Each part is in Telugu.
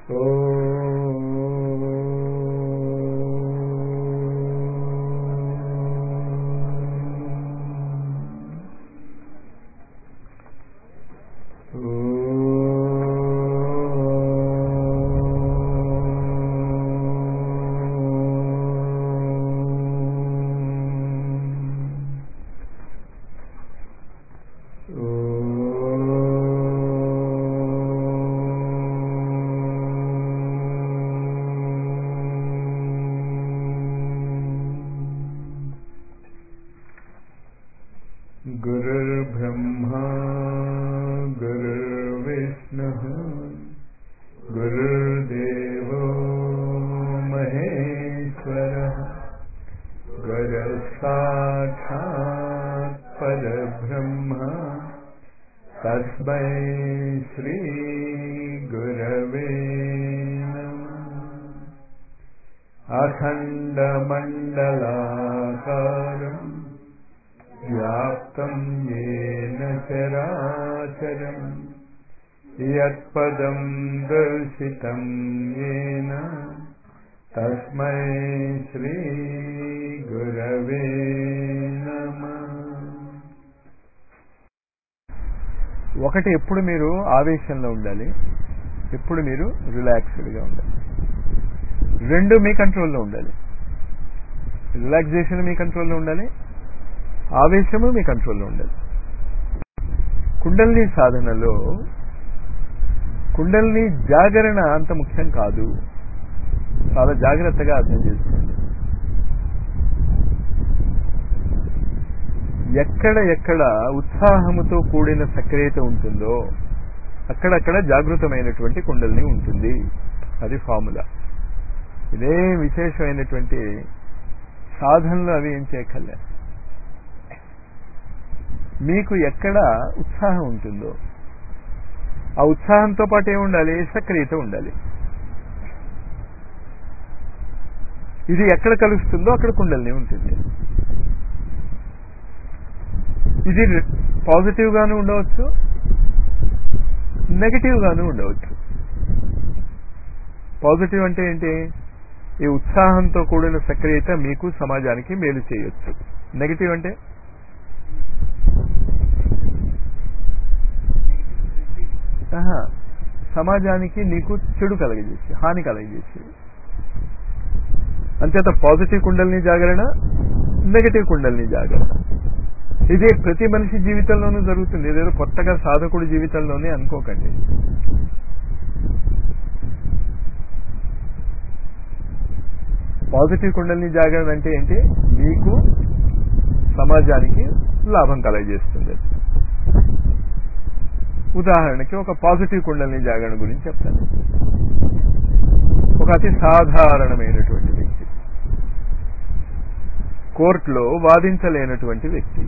गुरुर्ब्रह्मा गुरुर्विष्णुः गुरुर्देवो महेश्वरः गुरुसाक्षात् परब्रह्म तस्मै श्रीगुरवे नमः अखण्डमण्डलाकारम् व्याप्तं येन चराचरम् यत्पदं दर्शितं येन तस्मै श्रीगुरवे नमः ఒకటి ఎప్పుడు మీరు ఆవేశంలో ఉండాలి ఎప్పుడు మీరు రిలాక్స్డ్గా ఉండాలి రెండు మీ కంట్రోల్లో ఉండాలి రిలాక్సేషన్ మీ కంట్రోల్లో ఉండాలి ఆవేశము మీ కంట్రోల్లో ఉండాలి కుండల్ని సాధనలో కుండల్ని జాగరణ అంత ముఖ్యం కాదు చాలా జాగ్రత్తగా అర్థం చేసుకోండి ఎక్కడ ఎక్కడ ఉత్సాహముతో కూడిన సక్రియత ఉంటుందో అక్కడక్కడ జాగృతమైనటువంటి కుండల్ని ఉంటుంది అది ఫార్ములా ఇదే విశేషమైనటువంటి సాధనలు అవి ఏం చేయక్కర్లే మీకు ఎక్కడ ఉత్సాహం ఉంటుందో ఆ ఉత్సాహంతో పాటు ఏముండాలి సక్రియత ఉండాలి ఇది ఎక్కడ కలుస్తుందో అక్కడ కుండల్ని ఉంటుంది ఇది పాజిటివ్ గాను ఉండవచ్చు నెగటివ్ గాను ఉండవచ్చు పాజిటివ్ అంటే ఏంటి ఈ ఉత్సాహంతో కూడిన సక్రియత మీకు సమాజానికి మేలు చేయొచ్చు నెగటివ్ అంటే ఆహా, సమాజానికి నీకు చెడు కలగజేసి హాని కలగజేసి అంచేత పాజిటివ్ కుండల్ని జాగరణ నెగటివ్ కుండల్ని జాగరణ ఇది ప్రతి మనిషి జీవితంలోనూ జరుగుతుంది ఇదేదో కొత్తగా సాధకుడి జీవితంలోనే అనుకోకండి పాజిటివ్ కుండల్ని జాగరణ అంటే ఏంటి మీకు సమాజానికి లాభం కలగజేస్తుంది ఉదాహరణకి ఒక పాజిటివ్ కుండల్ని జాగరణ గురించి చెప్తాను ఒక అతి సాధారణమైనటువంటి వ్యక్తి కోర్టులో వాదించలేనటువంటి వ్యక్తి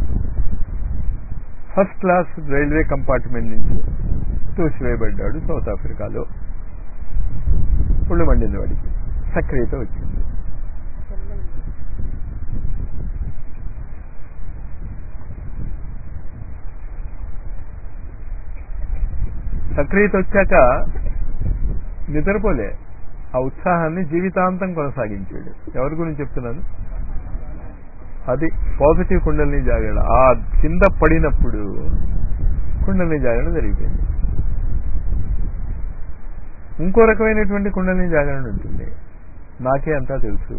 ఫస్ట్ క్లాస్ రైల్వే కంపార్ట్మెంట్ నుంచి తోసివేయబడ్డాడు సౌత్ ఆఫ్రికాలో ఒళ్ళు మండింది వాడికి సక్రియత వచ్చింది సక్రియత వచ్చాక నిద్రపోలే ఆ ఉత్సాహాన్ని జీవితాంతం కొనసాగించాడు ఎవరి గురించి చెప్తున్నాను అది పాజిటివ్ కుండల్ని జాగరణ ఆ కింద పడినప్పుడు కుండల్ని జాగరణ జరిగిపోయింది ఇంకో రకమైనటువంటి కుండల్ని జాగరణ ఉంటుంది నాకే అంతా తెలుసు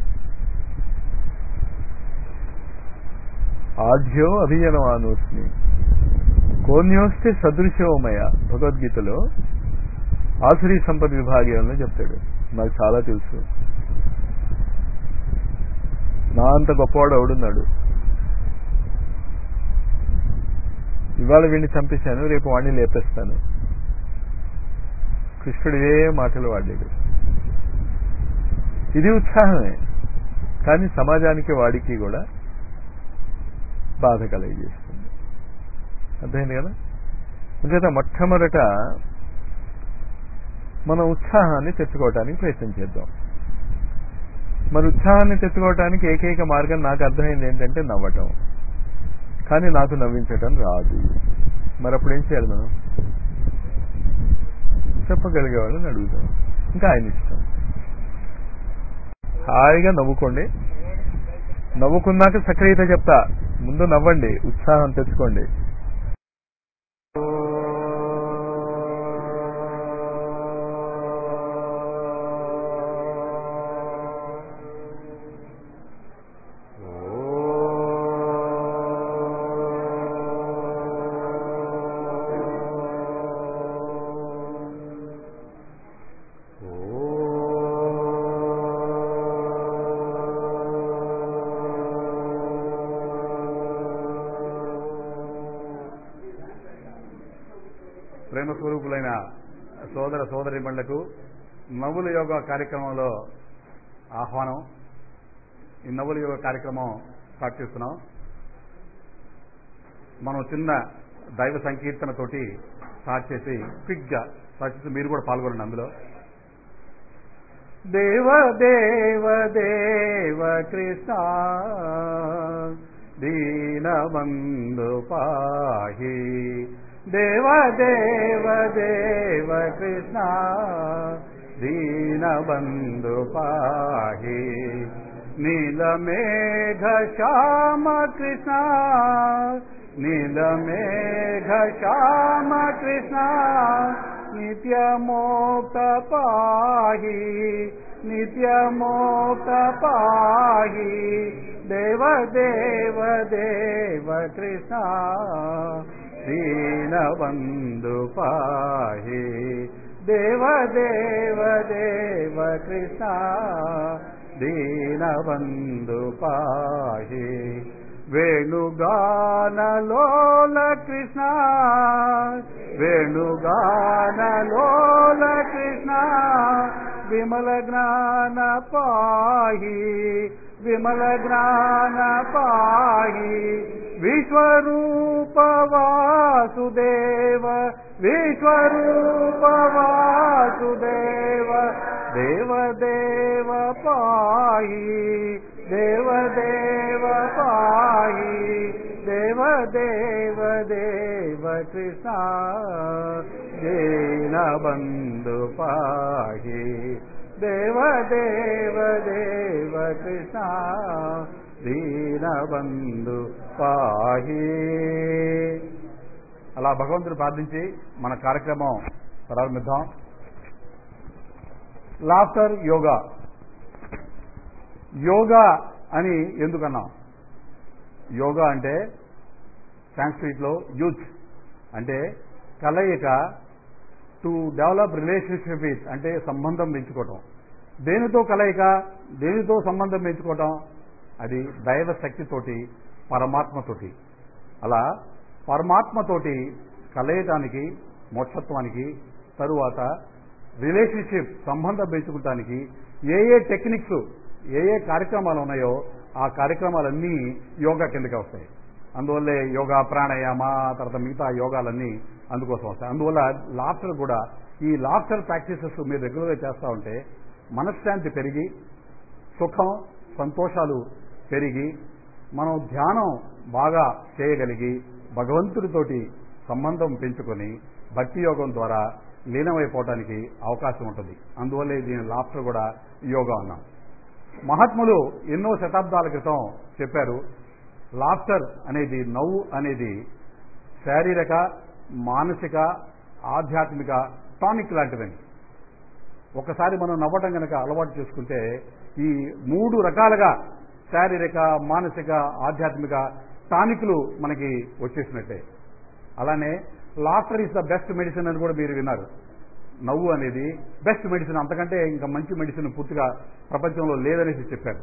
ఆఢ్యో అభిజనవానోస్మి కోన్యోస్తే సదృశోమయ భగవద్గీతలో ఆసురీ సంపద విభాగంలో చెప్తాడు నాకు చాలా తెలుసు నా అంత గొప్పవాడు ఎవడున్నాడు ఇవాళ వీడిని చంపేశాను రేపు వాడిని లేపేస్తాను కృష్ణుడు ఇవే మాటలు వాడాడు ఇది ఉత్సాహమే కానీ సమాజానికి వాడికి కూడా బాధ కలగజేస్తుంది అర్థమైంది కదా అంచేత మొట్టమొదట మన ఉత్సాహాన్ని తెచ్చుకోవటానికి ప్రయత్నం చేద్దాం మన ఉత్సాహాన్ని తెచ్చుకోవటానికి ఏకైక మార్గం నాకు అర్థమైంది ఏంటంటే నవ్వటం కానీ నాకు నవ్వించటం రాదు మరి అప్పుడు ఏం చేయాలి మనం సో చెప్పగలిగే వాళ్ళని అడుగుతాం ఇంకా ఆయన ఇష్టం హాయిగా నవ్వుకోండి నవ్వుకున్నాక సక్రియత చెప్తా ముందు నవ్వండి ఉత్సాహం తెచ్చుకోండి ప్రేమ స్వరూపులైన సోదర సోదరిమణులకు నవ్వుల యోగా కార్యక్రమంలో ఆహ్వానం ఈ నవ్వుల యోగా కార్యక్రమం స్టార్ట్ చేస్తున్నాం మనం చిన్న దైవ సంకీర్తనతోటి స్టార్ట్ చేసి క్విక్గా స్టార్ట్ చేసి మీరు కూడా పాల్గొనండి అందులో దేవ దేవ దేవ కృష్ణ దీనబంధు పాహి దేవ దేవ దేవ కృష్ణ దీనబంధు పాహి నీలమేఘ శ్యామ కృష్ణ నీలమేఘ శ్యామ కృష్ణ నిత్యమోక్త పాహి నిత్యమోక్త పాహి దేవ దేవ దేవ కృష్ణ దీనబంధు పాహి దేవ దేవ దేవ కృష్ణ దీనబంధు పాహి వేణుగానలోల కృష్ణ వేణుగానలోల కృష్ణ విమల జ్ఞాన పాహి విమల జ్ఞాన పాహి విశ్వరూప వాసుదేవ విశ్వరూప వాసుదేవ దేవ దేవ పాహి దేవ దేవ పాహి దేవ దేవ దేవ కృష్ణ దీనబంధు పాహి దేవ దేవ దేవ కృష్ణ దీనబంధు పాహి అలా భగవంతుడు ప్రార్థించి మన కార్యక్రమం ప్రారంభిద్దాం లాఫ్టర్ యోగా యోగా అని ఎందుకన్నాం యోగా అంటే సాంస్క్రిట్లో యూత్ అంటే కలయిక టు డెవలప్ రిలేషన్షిప్ విత్ అంటే సంబంధం పెంచుకోవటం దేనితో కలయిక దేనితో సంబంధం పెంచుకోవటం అది దైవ శక్తితోటి పరమాత్మతోటి అలా పరమాత్మతోటి కలయటానికి మోక్షత్వానికి తరువాత రిలేషన్షిప్ సంబంధం పెంచుకోవటానికి ఏ ఏ టెక్నిక్స్ ఏ ఏ కార్యక్రమాలు ఉన్నాయో ఆ కార్యక్రమాలన్నీ యోగా కిందకే వస్తాయి అందువల్లే యోగా ప్రాణాయామ తర్వాత మిగతా యోగాలన్నీ అందుకోసం వస్తాయి అందువల్ల లాఫ్టర్ కూడా ఈ లాఫ్టర్ ప్రాక్టీసెస్ మీరు రెగ్యులర్గా చేస్తూ ఉంటే మనశ్శాంతి పెరిగి సుఖం సంతోషాలు పెరిగి మనం ధ్యానం బాగా చేయగలిగి భగవంతుడితోటి సంబంధం పెంచుకొని భక్తి యోగం ద్వారా లీనమైపోవటానికి అవకాశం ఉంటుంది అందువల్లే దీని లాఫ్టర్ కూడా యోగా అన్నాం మహాత్ములు ఎన్నో శతాబ్దాల క్రితం చెప్పారు లాఫ్టర్ అనేది నవ్వు అనేది శారీరక మానసిక ఆధ్యాత్మిక టానిక్ లాంటిదని ఒకసారి మనం నవ్వటం కనుక అలవాటు చేసుకుంటే ఈ మూడు రకాలుగా శారీరక మానసిక ఆధ్యాత్మిక టానిక్లు మనకి వచ్చేసినట్టే అలానే laughter is the best medicine అని కూడా మీరు విన్నారు నవ్వు అనేది బెస్ట్ మెడిసిన్ అంతకంటే ఇంకా మంచి మెడిసిన్ పూర్తిగా ప్రపంచంలో లేదనేసి చెప్పారు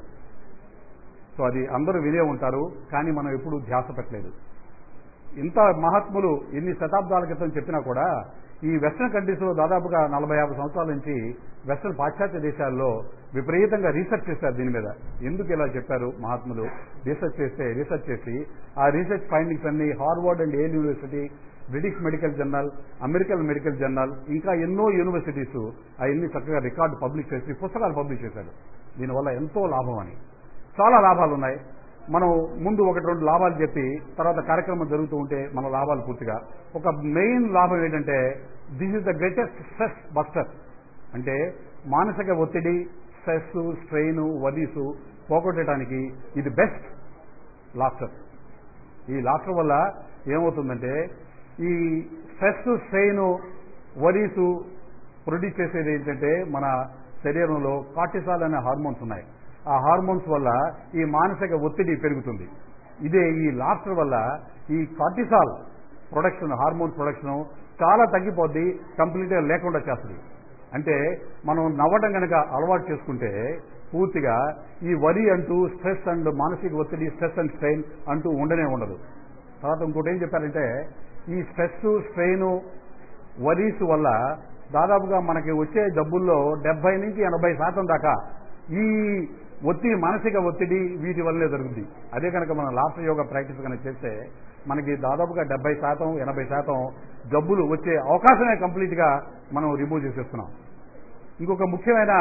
సో అది అందరూ వినే ఉంటారు కానీ మనం ఎప్పుడు ధ్యాస పెట్టలేదు ఇంత మహాత్ములు ఎన్ని శతాబ్దాల క్రితం చెప్పినా కూడా ఈ వెస్ట్రన్ కంట్రీస్లో దాదాపుగా నలభై యాభై సంవత్సరాల నుంచి వెస్ట్రన్ పాశ్చాత్య దేశాల్లో విపరీతంగా రీసెర్చ్ చేశారు దీని మీద ఎందుకు ఇలా చెప్పారు మహాత్ములు రీసెర్చ్ చేస్తే రీసెర్చ్ చేసి ఆ రీసెర్చ్ ఫైండింగ్స్ అన్ని Harvard and Yale university British medical journal American medical journal ఇంకా ఎన్నో యూనివర్సిటీస్ అవన్నీ చక్కగా రికార్డు పబ్లిష్ చేసి పుస్తకాలు పబ్లిష్ చేశారు దీనివల్ల ఎంతో లాభం అని చాలా లాభాలు ఉన్నాయి మనం ముందు ఒకటి రెండు లాభాలు చెప్పి తర్వాత కార్యక్రమం జరుగుతూ ఉంటే మన లాభాలు పూర్తిగా ఒక మెయిన్ లాభం ఏంటంటే this is the greatest stress buster అంటే మానసిక ఒత్తిడి స్ట్రెస్ స్ట్రెయిన్ వదీసు పోగొట్టడానికి ఇది బెస్ట్ లాఫ్టర్ ఈ లాఫ్టర్ వల్ల ఏమవుతుందంటే ఈ స్ట్రెస్ స్ట్రెయిన్ వరీసు ప్రొడ్యూస్ చేసేది ఏంటంటే మన శరీరంలో కార్టిసాల్ అనే హార్మోన్స్ ఉన్నాయి ఆ హార్మోన్స్ వల్ల ఈ మానసిక ఒత్తిడి పెరుగుతుంది ఇదే ఈ లాఫ్టర్ వల్ల ఈ కార్టిసాల్ ప్రొడక్షన్ హార్మోన్ ప్రొడక్షన్ చాలా తగ్గిపోద్ది కంప్లీట్గా లేకుండా చేస్తుంది అంటే మనం నవ్వడం కనుక అలవాటు చేసుకుంటే పూర్తిగా ఈ వరి అంటూ స్ట్రెస్ అండ్ మానసిక ఒత్తిడి స్ట్రెస్ అండ్ స్ట్రెయిన్ అంటూ ఉండనే ఉండదు తర్వాత ఇంకోటి ఏం చెప్పారంటే ఈ స్ట్రెస్ స్ట్రెయిన్ వరీస్ వల్ల దాదాపుగా మనకి వచ్చే జబ్బుల్లో డెబ్బై నుంచి ఎనభై శాతం దాకా ఈ ఒత్తిడి మానసిక ఒత్తిడి వీటి వల్లే జరుగుతుంది అదే కనుక మనం లాఫ్టర్ యోగా ప్రాక్టీస్ కనుక చేస్తే మనకి దాదాపుగా డెబ్బై శాతం ఎనభై శాతం జబ్బులు వచ్చే అవకాశమే కంప్లీట్గా మనం రిమూవ్ చేసేస్తున్నాం ఇంకొక ముఖ్యమైన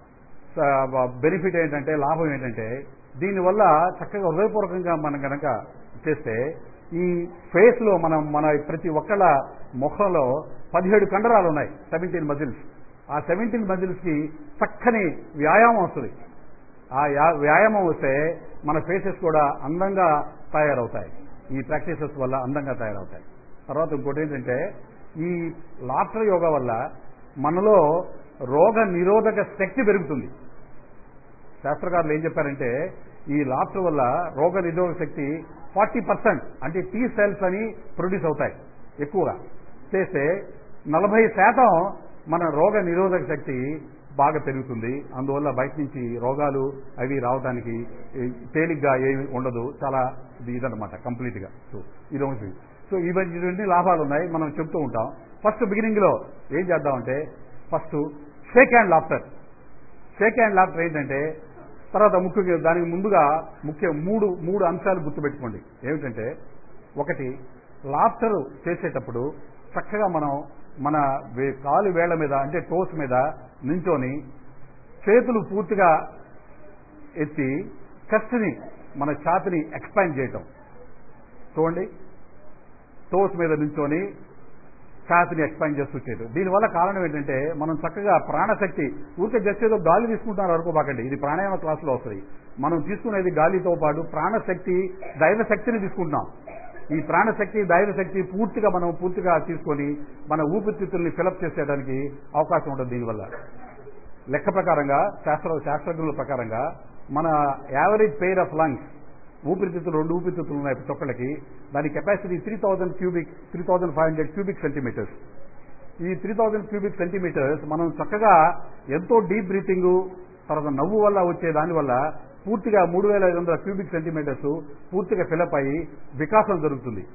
బెనిఫిట్ ఏంటంటే లాభం ఏంటంటే దీనివల్ల చక్కగా హృదయపూర్వకంగా మనం కనుక చేస్తే ఈ ఫేస్ లో మనం మన ప్రతి ఒక్కళ్ళ ముఖంలో పదిహేడు కండరాలు ఉన్నాయి సెవెంటీన్ మజిల్స్ ఆ సెవెంటీన్ మజిల్స్ కి చక్కని వ్యాయామం వస్తుంది ఆ యా- వ్యాయామం వస్తే మన ఫేసెస్ కూడా అందంగా తయారవుతాయి ఈ ప్రాక్టీసెస్ వల్ల అందంగా తయారవుతాయి తర్వాత ఇంకోటి ఏంటంటే ఈ లాఫ్టర్ యోగా వల్ల మనలో రోగ నిరోధక శక్తి పెరుగుతుంది శాస్త్రకారులు ఏం చెప్పారంటే ఈ లాఫ్టర్ వల్ల రోగ నిరోధక శక్తి ఫార్టీ పర్సెంట్ అంటే టీ సెల్స్ అని ప్రొడ్యూస్ అవుతాయి ఎక్కువగా చేస్తే నలభై శాతం మన రోగ నిరోధక శక్తి బాగా పెరుగుతుంది అందువల్ల బయట నుంచి రోగాలు అవి రావడానికి ఈ, తేలిగ్గా ఏమి ఉండదు చాలా ఇది ఇదనమాట కంప్లీట్ గా సో ఇది ఒకటి సో ఇవన్నీ ఇవన్నీ లాభాలు ఉన్నాయి మనం చెప్తూ ఉంటాం ఫస్ట్ బిగినింగ్ లో ఏం చేద్దామంటే first shake hand laughter shake hand laughter ఏంటంటే తర్వాత ముఖ్యంగా దానికి ముందుగా ముఖ్య మూడు మూడు అంశాలు గుర్తుపెట్టుకోండి ఏమిటంటే ఒకటి లాఫ్టర్ చేసేటప్పుడు చక్కగా మనం మన వే- కాలు వేళ్ల మీద అంటే టోస్ మీద నించొని చేతులు పూర్తిగా ఎత్తి కస్ట్ని మన ఛాతిని ఎక్స్పాండ్ చేయటం చూడండి టోస్ మీద నించొని ఛాతిని ఎక్స్పాండ్ చేస్తూ చేయడం దీనివల్ల కారణం ఏంటంటే మనం చక్కగా ప్రాణశక్తి ఊరికే జస్ట్ ఏదో గాలి తీసుకుంటున్నారు అనుకోబాకండి ఇది ప్రాణాయామ క్లాసులో వస్తుంది మనం తీసుకునేది గాలితో పాటు ప్రాణశక్తి దైవ శక్తిని తీసుకుంటున్నాం ఈ ప్రాణశక్తి దైవ శక్తి పూర్తిగా మనం పూర్తిగా తీసుకొని మన ఊపిరితిత్తుల్ని ఫిలప్ చేసేయడానికి అవకాశం ఉంటుంది దీనివల్ల లెక్క ప్రకారంగా శాస్త్ర శాస్త్రజ్ఞుల ప్రకారంగా మన యావరేజ్ పెయిర్ ఆఫ్ లంగ్స్ ఊపిరితిత్తులు రెండు ఊపిరితిత్తులు ఉన్నాయి చొక్కలకి దాని capacity three thousand cubic three thousand five hundred cubic centimetres ఈ త్రీ థౌజండ్ క్యూబిక్ సెంటీమీటర్స్ మనం చక్కగా ఎంతో డీప్ బ్రీతింగ్ తర్వాత నవ్వు వల్ల వచ్చే దానివల్ల పూర్తిగా మూడు వేల ఐదు వందల క్యూబిక్ సెంటీమీటర్స్ పూర్తిగా ఫిలప్ అయ్యి వికాసం జరుగుతుంది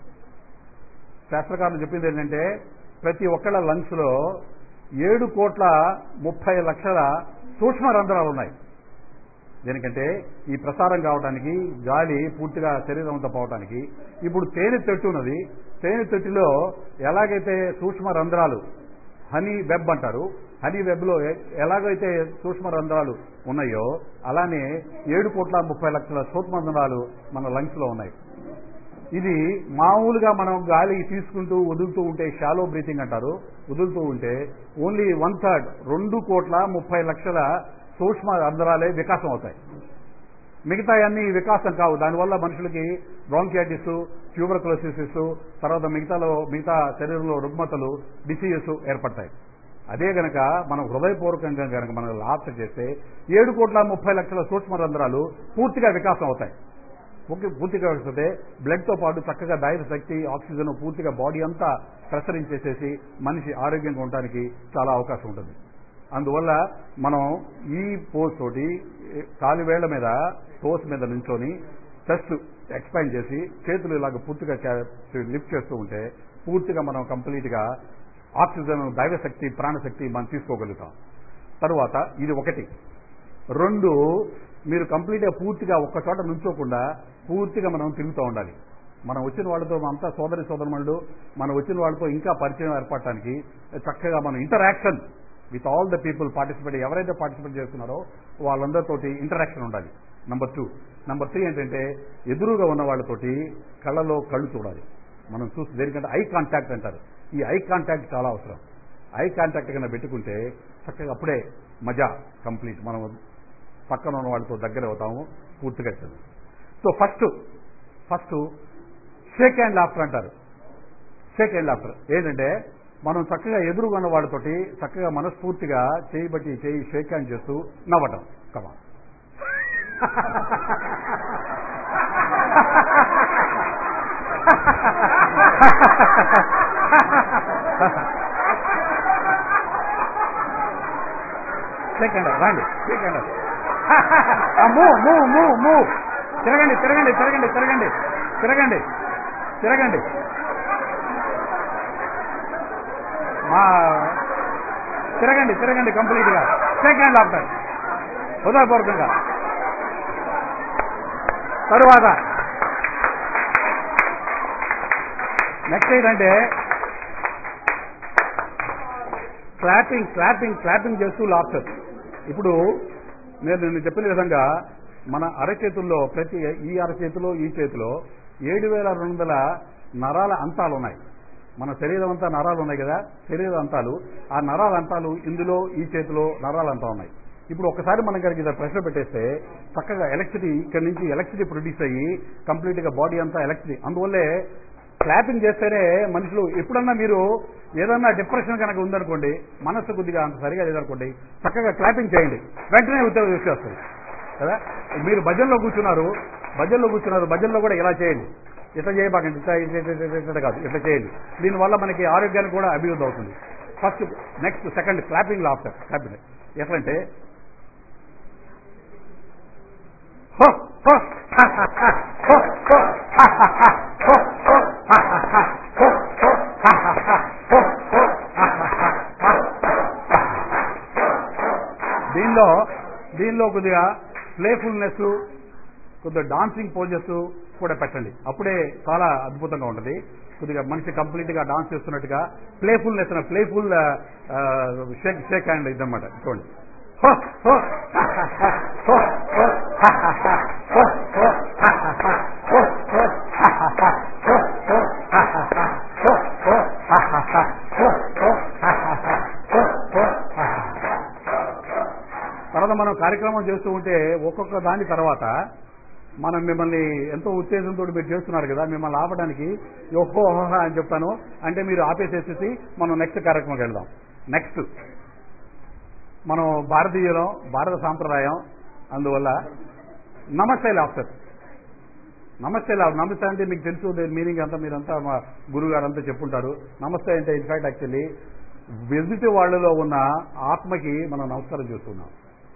శాస్త్రకారులు చెప్పింది ఏంటంటే ప్రతి ఒక్కళ్ళ లంగ్స్ లో ఏడు కోట్ల ముప్పై లక్షల సూక్ష్మ రంధ్రాలు ఉన్నాయి దేనికంటే ఈ ప్రసారం కావడానికి గాలి పూర్తిగా శరీరం అంతా పోవటానికి ఇప్పుడు తేనె చెట్టు ఉన్నది తేనె చెట్టులో ఎలాగైతే సూక్ష్మ రంధ్రాలు హనీ వెబ్ అంటారు హనీ వెబ్ లో ఎ- ఎలాగైతే సూక్ష్మ రంధ్రాలు ఉన్నాయో అలానే ఏడు కోట్ల ముప్పై లక్షల సూక్ష్మ రంధ్రాలు మన లంగ్స్ లో ఉన్నాయి ఇది మామూలుగా మనం గాలి తీసుకుంటూ వదులుతూ ఉంటే షాలో బ్రీతింగ్ అంటారు వదులుతూ ఉంటే ఓన్లీ వన్ థర్డ్ రెండు కోట్ల ముప్పై లక్షల సూక్ష్మ రంధ్రాలే వికాసం అవుతాయి మిగతా అన్ని వికాసం కావు దానివల్ల మనుషులకి బ్రాంకియాటిస్ ట్యూబర్కులోసిస్ తర్వాత మిగతాలో మిగతా శరీరంలో రుగ్మతలు డిసీజెస్ ఏర్పడతాయి అదే గనక మనం హృదయపూర్వకంగా గనక మనం లాప్త చేస్తే ఏడు కోట్ల ముప్పై లక్షల సూక్ష్మ రంధ్రాలు పూర్తిగా వికాసం అవుతాయి పూర్తి- పూర్తిగా వస్తే బ్లడ్ తో పాటు చక్కగా దైవ శక్తి ఆక్సిజన్ పూర్తిగా బాడీ అంతా ప్రసరించేసేసి మనిషి ఆరోగ్యంగా ఉండడానికి చాలా అవకాశం ఉంటుంది అందువల్ల మనం ఈ పోజ్ తోటి ఏ, కాలి వేళ్ల మీద టోస్ మీద నించొని చెస్ట్ ఎక్స్పాండ్ చేసి చేతులు ఇలాగ పూర్తిగా లిఫ్ట్ చేస్తూ ఉంటే పూర్తిగా మనం కంప్లీట్ గా ఆక్సిజన్ దైవశక్తి ప్రాణశక్తి మనం తీసుకోగలుగుతాం తరువాత ఇది ఒకటి రెండు మీరు కంప్లీట్గా పూర్తిగా ఒక్క చోట నుంచోకుండా పూర్తిగా మనం తిరుగుతూ ఉండాలి మనం వచ్చిన వాళ్ళతో అంతా సోదరి సోదరుమణులు మనం వచ్చిన వాళ్ళతో ఇంకా పరిచయం ఏర్పడటానికి చక్కగా మనం interaction with all the people participate ఎవరైతే పార్టిసిపేట్ చేస్తున్నారో వాళ్ళందరితోటి ఇంటరాక్షన్ ఉండాలి నంబర్ టూ నంబర్ త్రీ ఏంటంటే ఎదురుగా ఉన్న వాళ్ళతోటి కళ్ళలో కళ్ళు చూడాలి మనం చూసి దేనికంటే ఐ కాంటాక్ట్ అంటారు ఈ ఐ కాంటాక్ట్ చాలా అవసరం ఐ కాంటాక్ట్ కన్నా పెట్టుకుంటే చక్కగా అప్పుడే మజా కంప్లీట్ మనం పక్కన ఉన్న వాళ్ళతో దగ్గర అవుతాము పూర్తిగా చదువు so first first shake hand laughter అంటారు షేక్ హ్యాండ్ లాఫ్టర్ ఏంటంటే మనం చక్కగా ఎదురుగన్న వాళ్ళతోటి చక్కగా మనస్ఫూర్తిగా చేయి బట్టి చేయి షేక్ హ్యాండ్ చేస్తూ నవ్వటం కమా షేక్ హ్యాండ్ రండి shake hand move move move move తిరగండి తిరగండి తిరగండి తిరగండి తిరగండి తిరగండి మా తిరగండి తిరగండి కంప్లీట్ గా షేక్ హ్యాండ్ ఆఫ్టర్ హృదయపూర్వకంగా తరువాత నెక్స్ట్ ఏంటంటే క్లాపింగ్ క్లాపింగ్ క్లాపింగ్ చేస్తూ లాఫ్టర్ ఇప్పుడు నేను నిన్న చెప్పిన విధంగా మన అరచేతుల్లో ప్రతి ఈ అరచేతిలో ఈ చేతిలో ఏడు వేల రెండు వందల నరాల అంతాలు ఉన్నాయి మన శరీరం అంతా నరాలు ఉన్నాయి కదా శరీర అంతాలు ఆ నరాల అంతాలు ఇందులో ఈ చేతిలో నరాలు అంతా ఉన్నాయి ఇప్పుడు ఒక్కసారి మనం కనుక ఇద్దరు ప్రశ్న పెట్టేస్తే చక్కగా ఎలక్ట్రిసిటీ ఇక్కడ నుంచి ఎలక్ట్రిసిటీ ప్రొడ్యూస్ అయ్యి కంప్లీట్ గా బాడీ అంతా ఎలక్ట్రిసిటీ అందువల్లే క్లాపింగ్ చేస్తేనే మనుషులు ఎప్పుడన్నా మీరు ఏదన్నా డిప్రెషన్ కనుక ఉందనుకోండి మనస్సు కొద్దిగా అంత సరిగా లేదనుకోండి చక్కగా క్లాపింగ్ చేయండి వెంటనే ఉద్యోగం తీసుకొస్తుంది కదా మీరు భజనలో కూర్చున్నారు భజనలో కూర్చున్నారు భజనలో కూడా ఇలా చేయండి ఇట్లా చేయబాకండి ఇట్లా ఇట్లా ఇట్లా ఇట్లా ఇట్లా కాదు ఇట్లా చేయండి దీనివల్ల మనకి ఆరోగ్యానికి కూడా అభివృద్ధి అవుతుంది first next second clapping laughter clapping ఎట్లంటే హో హో హా హా హా హో హో హా హా హా హో హో హా హా హా హో హో హా హా హా హో హో హా హా హా హా దీనిలో దీనిలో కొద్దిగా ప్లేఫుల్నెస్ కొద్దిగా డాన్సింగ్ పోజెస్ కూడా పెట్టండి అప్పుడే చాలా అద్భుతంగా ఉంటుంది కొద్దిగా మనిషి కంప్లీట్ గా డాన్స్ చేస్తున్నట్టుగా playfulness playful shake shake hand ఇదన్నమాట చూడండి హో, హో, హా, హా, హా, హో, హో, హా, హా, హా, హో, హో, హా, హా, హా, హో, హో, హా, హా, హా, హో, హో, హా, హా, హా, హో, హో, హా, హా, హా, హో, హో, హా, హా, హా, హో, హో, హా, హా, హా. తర్వాత మనం కార్యక్రమం చేస్తూ ఉంటే ఒక్కొక్క దాని తర్వాత మనం మిమ్మల్ని ఎంతో ఉత్తేజంతో మీరు చేస్తున్నారు కదా మిమ్మల్ని ఆపడానికి ఓహో ఓహో అని చెప్తాను అంటే మీరు ఆపేసేసేసి మనం నెక్స్ట్ కార్యక్రమంకి వెళ్దాం నెక్స్ట్ మనం భారతీయులం భారత సాంప్రదాయం అందువల్ల నమస్తే లాఫ్టర్ నమస్తే లాఫ్ నమస్తే అంటే మీకు తెలుసు దీని మీనింగ్ అంతా మీరంతా మా గురువు గారు అంతా చెప్పుంటారు నమస్తే అంటే ఇన్ఫాక్ట్ యాక్చువల్లీ ఎదుటి వాళ్ళలో ఉన్న ఆత్మకి మనం నమస్కారం చేస్తున్నాం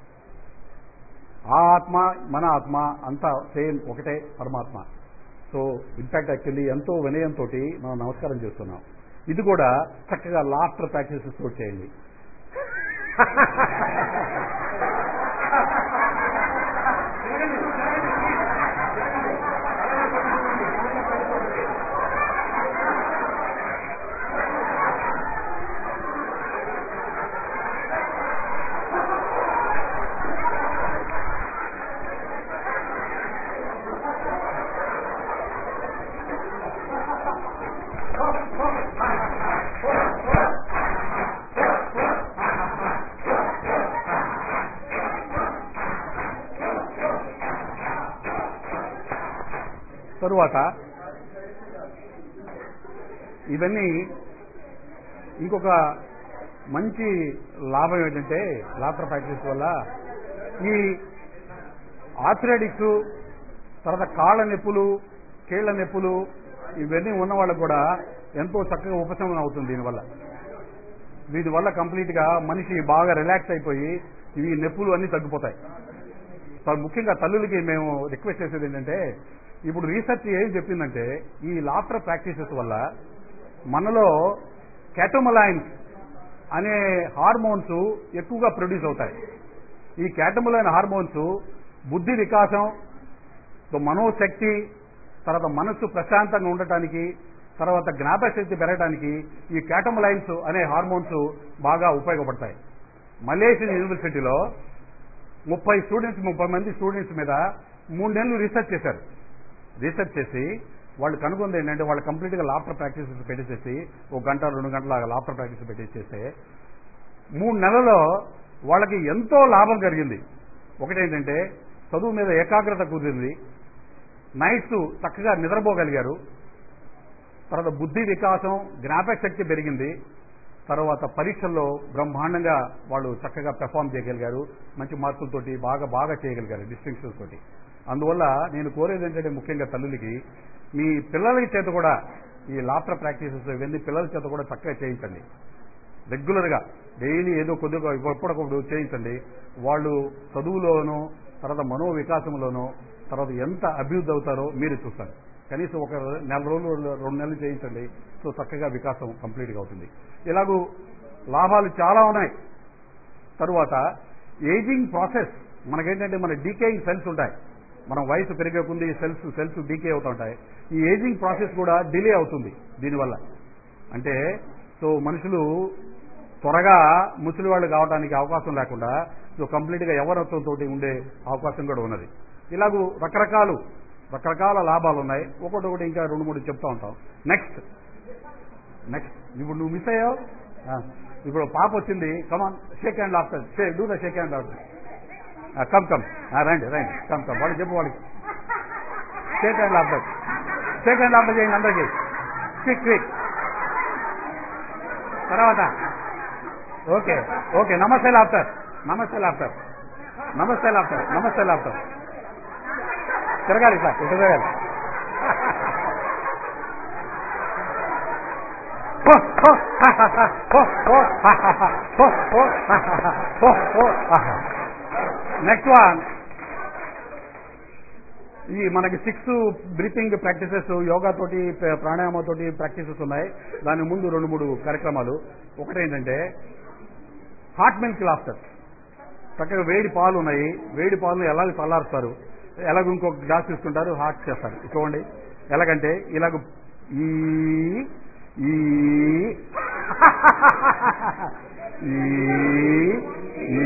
ఆ ఆత్మ మన ఆత్మ అంతా సేమ్ ఒకటే పరమాత్మ సో ఇన్ఫాక్ట్ యాక్చువల్లీ ఎంతో వినయంతో మనం నమస్కారం చేస్తున్నాం ఇది కూడా చక్కగా లాఫ్టర్ ప్రాక్టీసెస్ తోటి చేయండి తరువాత ఇవన్నీ ఇంకొక మంచి లాభం ఏంటంటే లాఫ్టర్ ప్రాక్టీస్ వల్ల ఈ ఆర్థరైటిక్స్ తర్వాత కాళ్ళ నొప్పులు కీళ్ల నొప్పులు ఇవన్నీ ఉన్న వాళ్ళకు కూడా ఎంతో చక్కగా ఉపశమనం అవుతుంది దీనివల్ల వీటి వల్ల కంప్లీట్ గా మనిషి బాగా రిలాక్స్ అయిపోయి ఇవి నొప్పులు అన్ని తగ్గిపోతాయి సో ముఖ్యంగా తల్లులకి మేము రిక్వెస్ట్ చేసేది ఏంటంటే ఇప్పుడు రీసెర్చ్ ఏం చెప్పిందంటే ఈ లాఫ్టర్ ప్రాక్టీసెస్ వల్ల మనలో క్యాటోమలైన్స్ అనే హార్మోన్స్ ఎక్కువగా ప్రొడ్యూస్ అవుతాయి ఈ క్యాటోమలైన్ హార్మోన్స్ బుద్ధి వికాసం తో మనోశక్తి తర్వాత మనస్సు ప్రశాంతంగా ఉండటానికి తర్వాత జ్ఞాపకశక్తి పెరగడానికి ఈ క్యాటోమలైన్స్ అనే హార్మోన్స్ బాగా ఉపయోగపడతాయి మలేషియన్ యూనివర్సిటీలో ముప్పై స్టూడెంట్స్ ముప్పై మంది స్టూడెంట్స్ మీద మూడు నెలలు రీసెర్చ్ చేశారు రీసెర్చ్ చేసి వాళ్ళు కనుగొంది ఏంటంటే వాళ్ళు కంప్లీట్గా లాఫ్టర్ ప్రాక్టీసెస్ పెట్టేసేసి ఒక గంట రెండు గంటల లాఫ్టర్ ప్రాక్టీస్ పెట్టేసేస్తే మూడు నెలల్లో వాళ్ళకి ఎంతో లాభం కలిగింది ఒకటేంటంటే చదువు మీద ఏకాగ్రత కుదిరింది నైట్స్ చక్కగా నిద్రపోగలిగారు తర్వాత బుద్ధి వికాసం జ్ఞాపక శక్తి పెరిగింది తర్వాత పరీక్షల్లో బ్రహ్మాండంగా వాళ్ళు చక్కగా పెర్ఫామ్ చేయగలిగారు మంచి మార్కులతోటి బాగా బాగా చేయగలిగారు డిస్టింక్షన్స్ తోటి అందువల్ల నేను కోరేది ఏంటంటే ముఖ్యంగా తల్లులకి మీ పిల్లల చేత కూడా ఈ లాఫ్టర్ ప్రాక్టీసెస్ ఇవన్నీ పిల్లల చేత కూడా చక్కగా చేయించండి రెగ్యులర్గా డైలీ ఏదో కొద్దిగా ఎప్పటికప్పుడు చేయించండి వాళ్ళు చదువులోనూ తర్వాత మనో వికాసంలోనూ తర్వాత ఎంత అభివృద్ధి అవుతారో మీరు చూస్తారు కనీసం ఒక నెల రోజులు రెండు నెలలు చేయించండి సో చక్కగా వికాసం కంప్లీట్గా అవుతుంది ఇలాగూ లాభాలు చాలా ఉన్నాయి తరువాత ఏజింగ్ ప్రాసెస్ మనకేంటంటే మన డీకేయింగ్ సెల్స్ ఉంటాయి మనం వయసు పెరిగే కొద్ది సెల్స్ సెల్స్ డీకే అవుతూ ఉంటాయి ఈ ఏజింగ్ ప్రాసెస్ కూడా డిలే అవుతుంది దీనివల్ల అంటే సో మనుషులు త్వరగా ముసలి వాళ్ళు కావడానికి అవకాశం లేకుండా సో కంప్లీట్గా యవనత్వంతో ఉండే అవకాశం కూడా ఉన్నది ఇలాగూ రకరకాలు రకరకాల లాభాలు ఉన్నాయి ఒకటొకటి ఇంకా రెండు మూడు చెప్తా ఉంటాం నెక్స్ట్ నెక్స్ట్ ఇప్పుడు నువ్వు మిస్ అయ్యావు ఆ, ఇప్పుడు పాప వచ్చింది come on shake hand after shake do the shake hand after come come రండి రండి కమ్ కమ్ వాడికి చెప్పు వాడికి shake hand after shake hand after చేయండి అందరికీ క్విక్ క్విక్ తర్వాత okay okay namaste laughter namaste laughter namaste laughter namaste laughter తిరగాలి సార్ ఇటు తిరగాలి హో, హో, హా, హా, హా, హో, హో, హా, హా, హా, హో, హో, హా, హా, హా, హో, హో, హా, హా. నెక్స్ట్ వన్ ఈ మనకి సిక్స్ బ్రీతింగ్ ప్రాక్టీసెస్ యోగా తోటి ప్రాణాయామ తోటి ప్రాక్టీసెస్ ఉన్నాయి దాని ముందు రెండు మూడు కార్యక్రమాలు ఒకటేంటంటే హాట్ మిల్క్ లాఫ్టర్ చక్కగా వేడి పాలు ఉన్నాయి వేడి పాలను ఎలా చల్లారుస్తారు ఎలాగ ఇంకొక గ్లాస్ తీసుకుంటారు హాట్ చేస్తారు చూడండి ఎలాగంటే ఇలాగ ఈ ఈ ఈ ఈ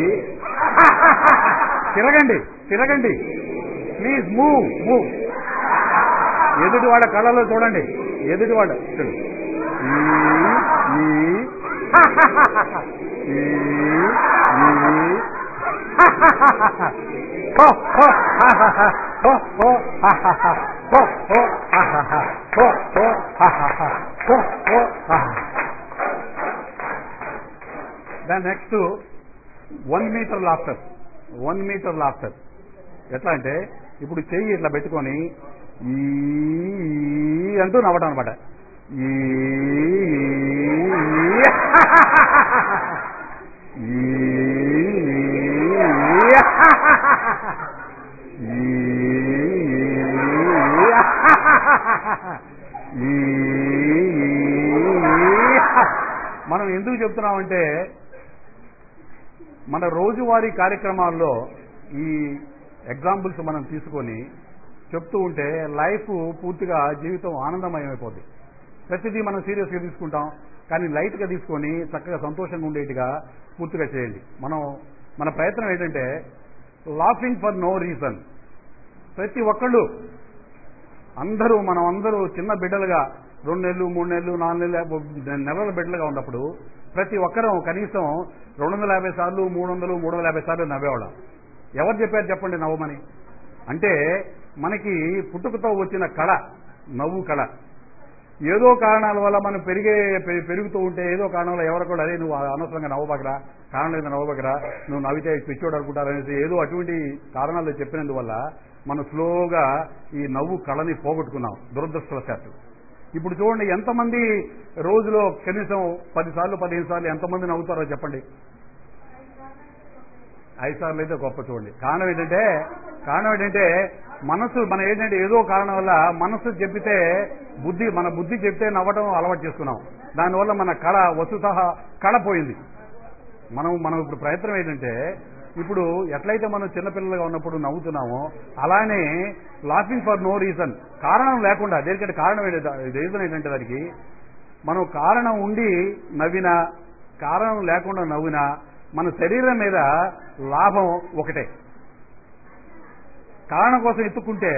తిరగండి తిరగండి ప్లీజ్ మూవ్ మూవ్ ఎదుటి వాళ్ళ కళ్ళలో చూడండి ఎదుటి వాళ్ళ చూడు. ఈ ఈ ఈ ఈ హో హో హా హా హా హో హో హా హా హా హో హో హా హా హా హో హో హా హా హా హో హో హా హా దాని next one metre laughter one metre laughter ఎట్లా అంటే ఇప్పుడు చెయ్యి ఇట్లా పెట్టుకొని ఈ ఈ అంటూ నవ్వడం అనమాట ఈ ఈ ఈ మనం ఎందుకు చెప్తున్నామంటే మన రోజువారీ కార్యక్రమాల్లో ఈ ఎగ్జాంపుల్స్ మనం తీసుకొని చెప్తూ ఉంటే లైఫ్ పూర్తిగా జీవితం ఆనందమయమైపోద్ది ప్రతిదీ మనం సీరియస్గా తీసుకుంటాం కానీ లైట్గా తీసుకొని చక్కగా సంతోషంగా ఉండేట్టుగా పూర్తిగా చేయండి మనం మన ప్రయత్నం ఏంటంటే లాఫింగ్ ఫర్ నో రీజన్ ప్రతి ఒక్కళ్ళు అందరూ మనం అందరూ చిన్న బిడ్డలుగా రెండు నెలలు మూడు నెలలు నాలుగు నెలలు నెలల బిడ్డలుగా ఉన్నప్పుడు ప్రతి ఒక్కరం కనీసం రెండు వందల యాభై సార్లు మూడు వందలు మూడు వందల యాభై సార్లు నవ్వేవాళ్ళం ఎవరు చెప్పారు చెప్పండి నవ్వమని అంటే మనకి పుట్టుకతో వచ్చిన కళ నవ్వు కళ ఏదో కారణాల వల్ల మనం పెరిగే పె- పెరుగుతూ ఉంటే ఏదో కారణం వల్ల ఎవరు కూడా అదే నువ్వు అనవసరంగా నవ్వబకరా కారణం లేదు నవ్వబకరా నువ్వు నవ్వితే పిచ్చోడు అనుకుంటారనేసి ఏదో అటువంటి కారణాలు చెప్పినందువల్ల మనం స్లోగా ఈ నవ్వు కళని పోగొట్టుకున్నాం దురదృష్టవశాత్తు ఇప్పుడు చూడండి ఎంతమంది రోజులో కనీసం పది సార్లు పదిహేను సార్లు ఎంతమంది నవ్వుతారో చెప్పండి ఐదు సార్లు అయితే గొప్ప చూడండి కారణం ఏంటంటే కారణం ఏంటంటే మనసు మన ఏంటంటే ఏదో కారణం వల్ల మనసు చెప్పితే బుద్ధి మన బుద్ధి చెప్తే నవ్వడం అలవాటు చేసుకున్నాం దానివల్ల మన కళ వస్తుత కళ పోయింది మనం మనం ఇప్పుడు ప్రయత్నం ఏంటంటే ఇప్పుడు ఎట్లయితే మనం చిన్నపిల్లలుగా ఉన్నప్పుడు నవ్వుతున్నామో అలానే లాఫింగ్ ఫర్ నో రీజన్ కారణం లేకుండా దేనికంటే కారణం ఏంటంటే రీజన్ ఏంటంటే దానికి మనం కారణం ఉండి నవ్వినా కారణం లేకుండా నవ్వినా మన శరీరం మీద లాభం ఒకటే కారణం కోసం ఎత్తుకుంటే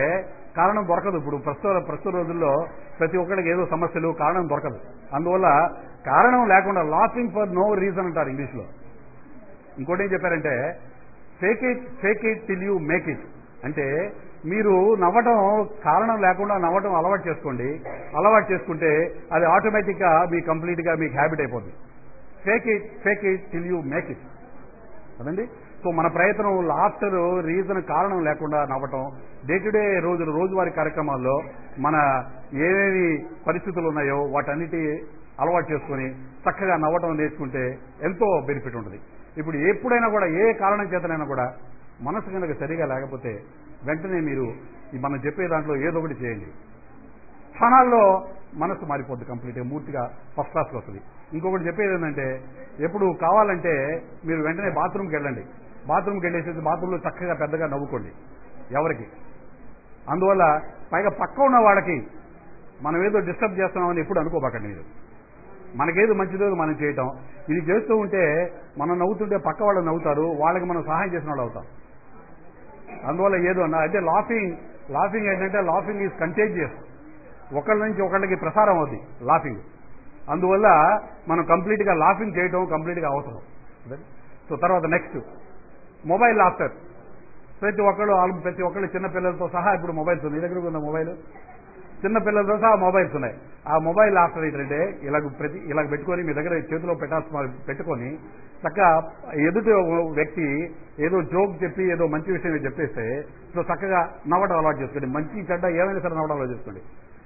కారణం దొరకదు ఇప్పుడు ప్రస్తుత ప్రస్తుత రోజుల్లో ప్రతి ఒక్కరికి ఏదో సమస్యలు కారణం దొరకదు అందువల్ల కారణం లేకుండా లాఫింగ్ ఫర్ నో రీజన్ అంటారు ఇంగ్లీష్లో ఇంకోటి ఏం చెప్పారంటే fake it fake it till you make it అంటే మీరు నవ్వటం కారణం లేకుండా నవ్వటం అలవాటు చేసుకోండి అలవాటు చేసుకుంటే అది ఆటోమేటిక్గా మీ కంప్లీట్గా మీకు హ్యాబిట్ అయిపోతుంది fake it fake it till you make it కదండి సో మన ప్రయత్నం లాఫ్టర్ రీజన్ కారణం లేకుండా నవ్వటం డే టు డే రోజు రోజువారీ కార్యక్రమాల్లో మన ఏమేమి పరిస్థితులు ఉన్నాయో వాటన్నిటి అలవాటు చేసుకుని చక్కగా నవ్వటం నేర్చుకుంటే ఎంతో బెనిఫిట్ ఉంటుంది ఇప్పుడు ఎప్పుడైనా కూడా ఏ కారణం చేతనైనా కూడా మనసు కనుక సరిగా లేకపోతే వెంటనే మీరు ఈ మనం చెప్పే దాంట్లో ఏదో ఒకటి చేయండి క్షణాల్లో మనసు మారిపోద్ది కంప్లీట్గా పూర్తిగా ఫస్ట్ క్లాస్కి వస్తుంది ఇంకొకటి చెప్పేది ఏంటంటే ఎప్పుడు కావాలంటే మీరు వెంటనే బాత్రూమ్కి వెళ్ళండి బాత్రూమ్కి వెళ్ళేసి బాత్రూంలో చక్కగా పెద్దగా నవ్వుకోండి ఎవరికి అందువల్ల పైగా పక్క ఉన్న వాళ్ళకి మనం ఏదో డిస్టర్బ్ చేస్తున్నామని ఎప్పుడు అనుకోబాకండి మీరు మనకేది మంచిదో మనం చేయటం ఇది చేస్తూ ఉంటే మనం నవ్వుతుంటే పక్క వాళ్ళు నవ్వుతారు వాళ్ళకి మనం సహాయం చేసిన వాళ్ళు అవుతాం అందువల్ల ఏదో అన్నా అంటే లాఫింగ్ లాఫింగ్ ఏంటంటే లాఫింగ్ ఈజ్ కంటేజియస్ ఒకళ్ళ నుంచి ఒకళ్ళకి ప్రసారం అవుద్ది లాఫింగ్ అందువల్ల మనం కంప్లీట్గా లాఫింగ్ చేయడం కంప్లీట్గా అవసరం సో తర్వాత నెక్స్ట్ మొబైల్ లాఫ్టర్ ప్రతి ఒక్కళ్ళు ఆల్- ప్రతి ఒక్కళ్ళు చిన్న పిల్లలతో సహా ఇప్పుడు మొబైల్స్ ఉంది నీ దగ్గర ఉన్న మొబైల్ చిన్న పిల్లలతో సహా మొబైల్స్ ఉన్నాయి ఆ మొబైల్ ఆఫ్టర్ ఏంటంటే ఇలా ప్రతి ఇలా పెట్టుకొని మీ దగ్గర చేతిలో పెట్టాల్సిన పెట్టుకొని చక్కగా ఎదుటి వ్యక్తి ఏదో జోక్ చెప్పి ఏదో మంచి విషయం చెప్పేస్తే సో చక్కగా నవ్వడం అలవాటు చేసుకోండి మంచి చెడ్డ ఏమైనా సరే నవ్వడం అలవాటు చేసుకోండి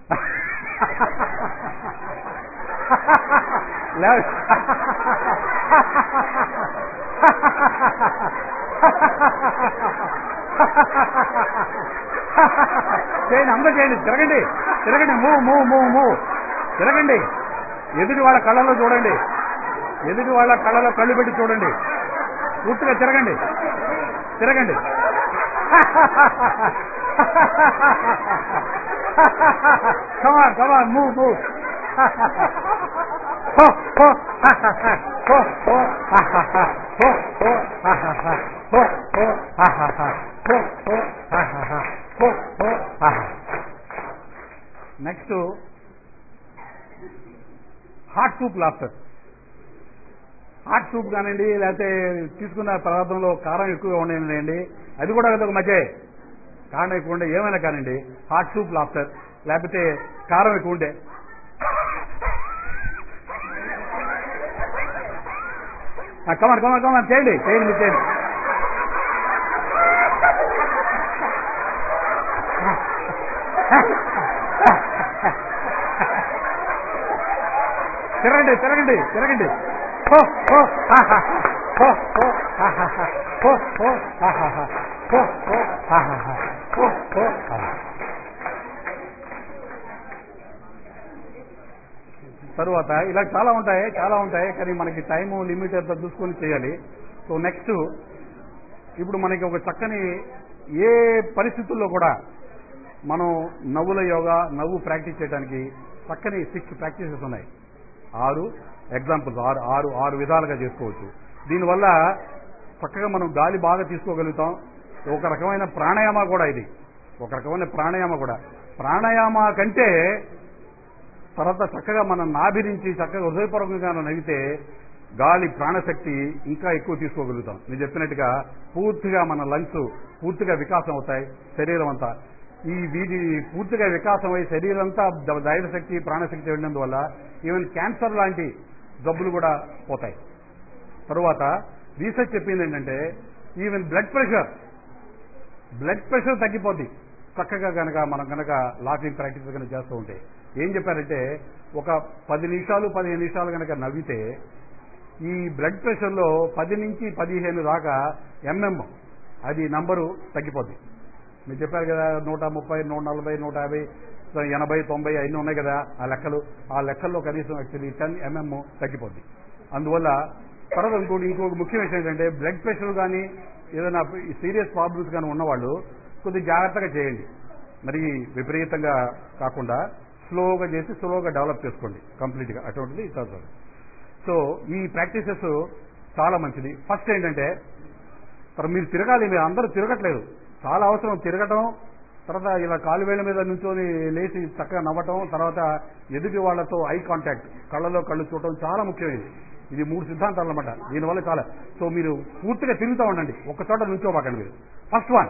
లే- చేయండి అందరూ చేయండి తిరగండి తిరగండి మూవ్ మూవ్ మూవ్ మూవ్ తిరగండి ఎదుటి వాళ్ళ కళ్ళలో చూడండి ఎదుటి వాళ్ళ కళ్ళలో కళ్ళు పెట్టి చూడండి పూర్తిగా తిరగండి తిరగండి కమాన్ కమాన్ మూవ్ మూవ్ హో హో హో హో హో హో హో హో హో హో next hot soup laughter hot soup కానివ్వండి లేకపోతే తీసుకున్న పదార్థంలో కారం ఎక్కువగా ఉండేయండి అది కూడా ఒక మధ్య కారం ఎక్కువ ఉండే ఏమైనా కానివ్వండి హాట్ సూప్ లాఫ్టర్ లేకపోతే కారం ఎక్కువ ఉంటే కమర్ కమర్ కమర్ చేయండి చేయండి మీరు చేయండి తిరగండి తిరగండి తిరగండి హో హో హా హా హా. హో హో హా హా హా. హో హో హా హా హా. హో హో హా హా హా. హో హో హా హా. తరువాత ఇలా చాలా ఉంటాయి చాలా ఉంటాయి కానీ మనకి టైం లిమిట్ ఎంత చూసుకొని చేయాలి సో నెక్స్ట్ ఇప్పుడు మనకి ఒక చక్కని ఏ పరిస్థితుల్లో కూడా మనం నవ్వుల యోగా నవ్వు ప్రాక్టీస్ చేయడానికి చక్కని సిక్స్ ప్రాక్టీసెస్ ఉన్నాయి ఆరు ఎగ్జాంపుల్స్ ఆరు ఆరు ఆరు విధాలుగా చేసుకోవచ్చు దీనివల్ల చక్కగా మనం గాలి బాగా తీసుకోగలుగుతాం ఒక రకమైన ప్రాణాయామ కూడా ఇది ఒక రకమైన ప్రాణాయామ కూడా ప్రాణాయామ కంటే తర్వాత చక్కగా మనం నాభి నుంచి చక్కగా హృదయపూర్వకంగా నవ్వితే గాలి ప్రాణశక్తి ఇంకా ఎక్కువ తీసుకోగలుగుతాం నేను చెప్పినట్టుగా పూర్తిగా మన లంగ్స్ పూర్తిగా వికాసం అవుతాయి శరీరం అంతా ఈ వీటి పూర్తిగా వికాసం అయ్యి శరీరం అంతా ద- దైవ శక్తి ప్రాణశక్తి వెళ్ళినందువల్ల ఈవెన్ క్యాన్సర్ లాంటి జబ్బులు కూడా పోతాయి తరువాత రీసెర్చ్ చెప్పింది ఏంటంటే even blood pressure blood pressure తగ్గిపోద్ది చక్కగా కనుక మనం కనుక లాఫింగ్ ప్రాక్టీస్ కనుక చేస్తూ ఉంటే ఏం చెప్పారంటే ఒక పది నిమిషాలు పదిహేను నిమిషాలు కనుక నవ్వితే ఈ బ్లడ్ ప్రెషర్లో పది నుంచి పదిహేను దాకా ఎంఎం అది నంబరు తగ్గిపోద్ది మీరు చెప్పారు కదా నూట ముప్పై నూట నలభై నూట యాభై ఎనభై తొంభై అన్నీ ఉన్నాయి కదా ఆ లెక్కలు ఆ లెక్కల్లో కనీసం యాక్చువల్లీ టెన్ ఎంఎం తగ్గిపోద్ది అందువల్ల తర్వాత ఇంకోటి ఇంకొక ముఖ్య విషయం ఏంటంటే బ్లడ్ ప్రెషర్ కానీ ఏదైనా సీరియస్ ప్రాబ్లమ్స్ కానీ ఉన్నవాళ్ళు కొద్దిగా జాగ్రత్తగా చేయండి మరి విపరీతంగా కాకుండా స్లోగా చేసి స్లోగా డెవలప్ చేసుకోండి కంప్లీట్గా అటువంటిది చదువు సో ఈ ప్రాక్టీసెస్ చాలా మంచిది ఫస్ట్ ఏంటంటే మరి మీరు తిరగాలి మీరు అందరూ తిరగట్లేదు చాలా అవసరం తిరగటం తర్వాత ఇలా కాలు వేళ్ళ మీద నుంచొని లేచి చక్కగా నవ్వటం తర్వాత ఎదుటి వాళ్ళతో ఐ కాంటాక్ట్ కళ్ళలో కళ్ళు చూడటం చాలా ముఖ్యమైనది ఇది మూడు సిద్ధాంతాలు అనమాట దీనివల్ల చాలా సో మీరు పూర్తిగా తిరుగుతూ ఉండండి ఒక చోట నుంచోబాకండి మీరు ఫస్ట్ వన్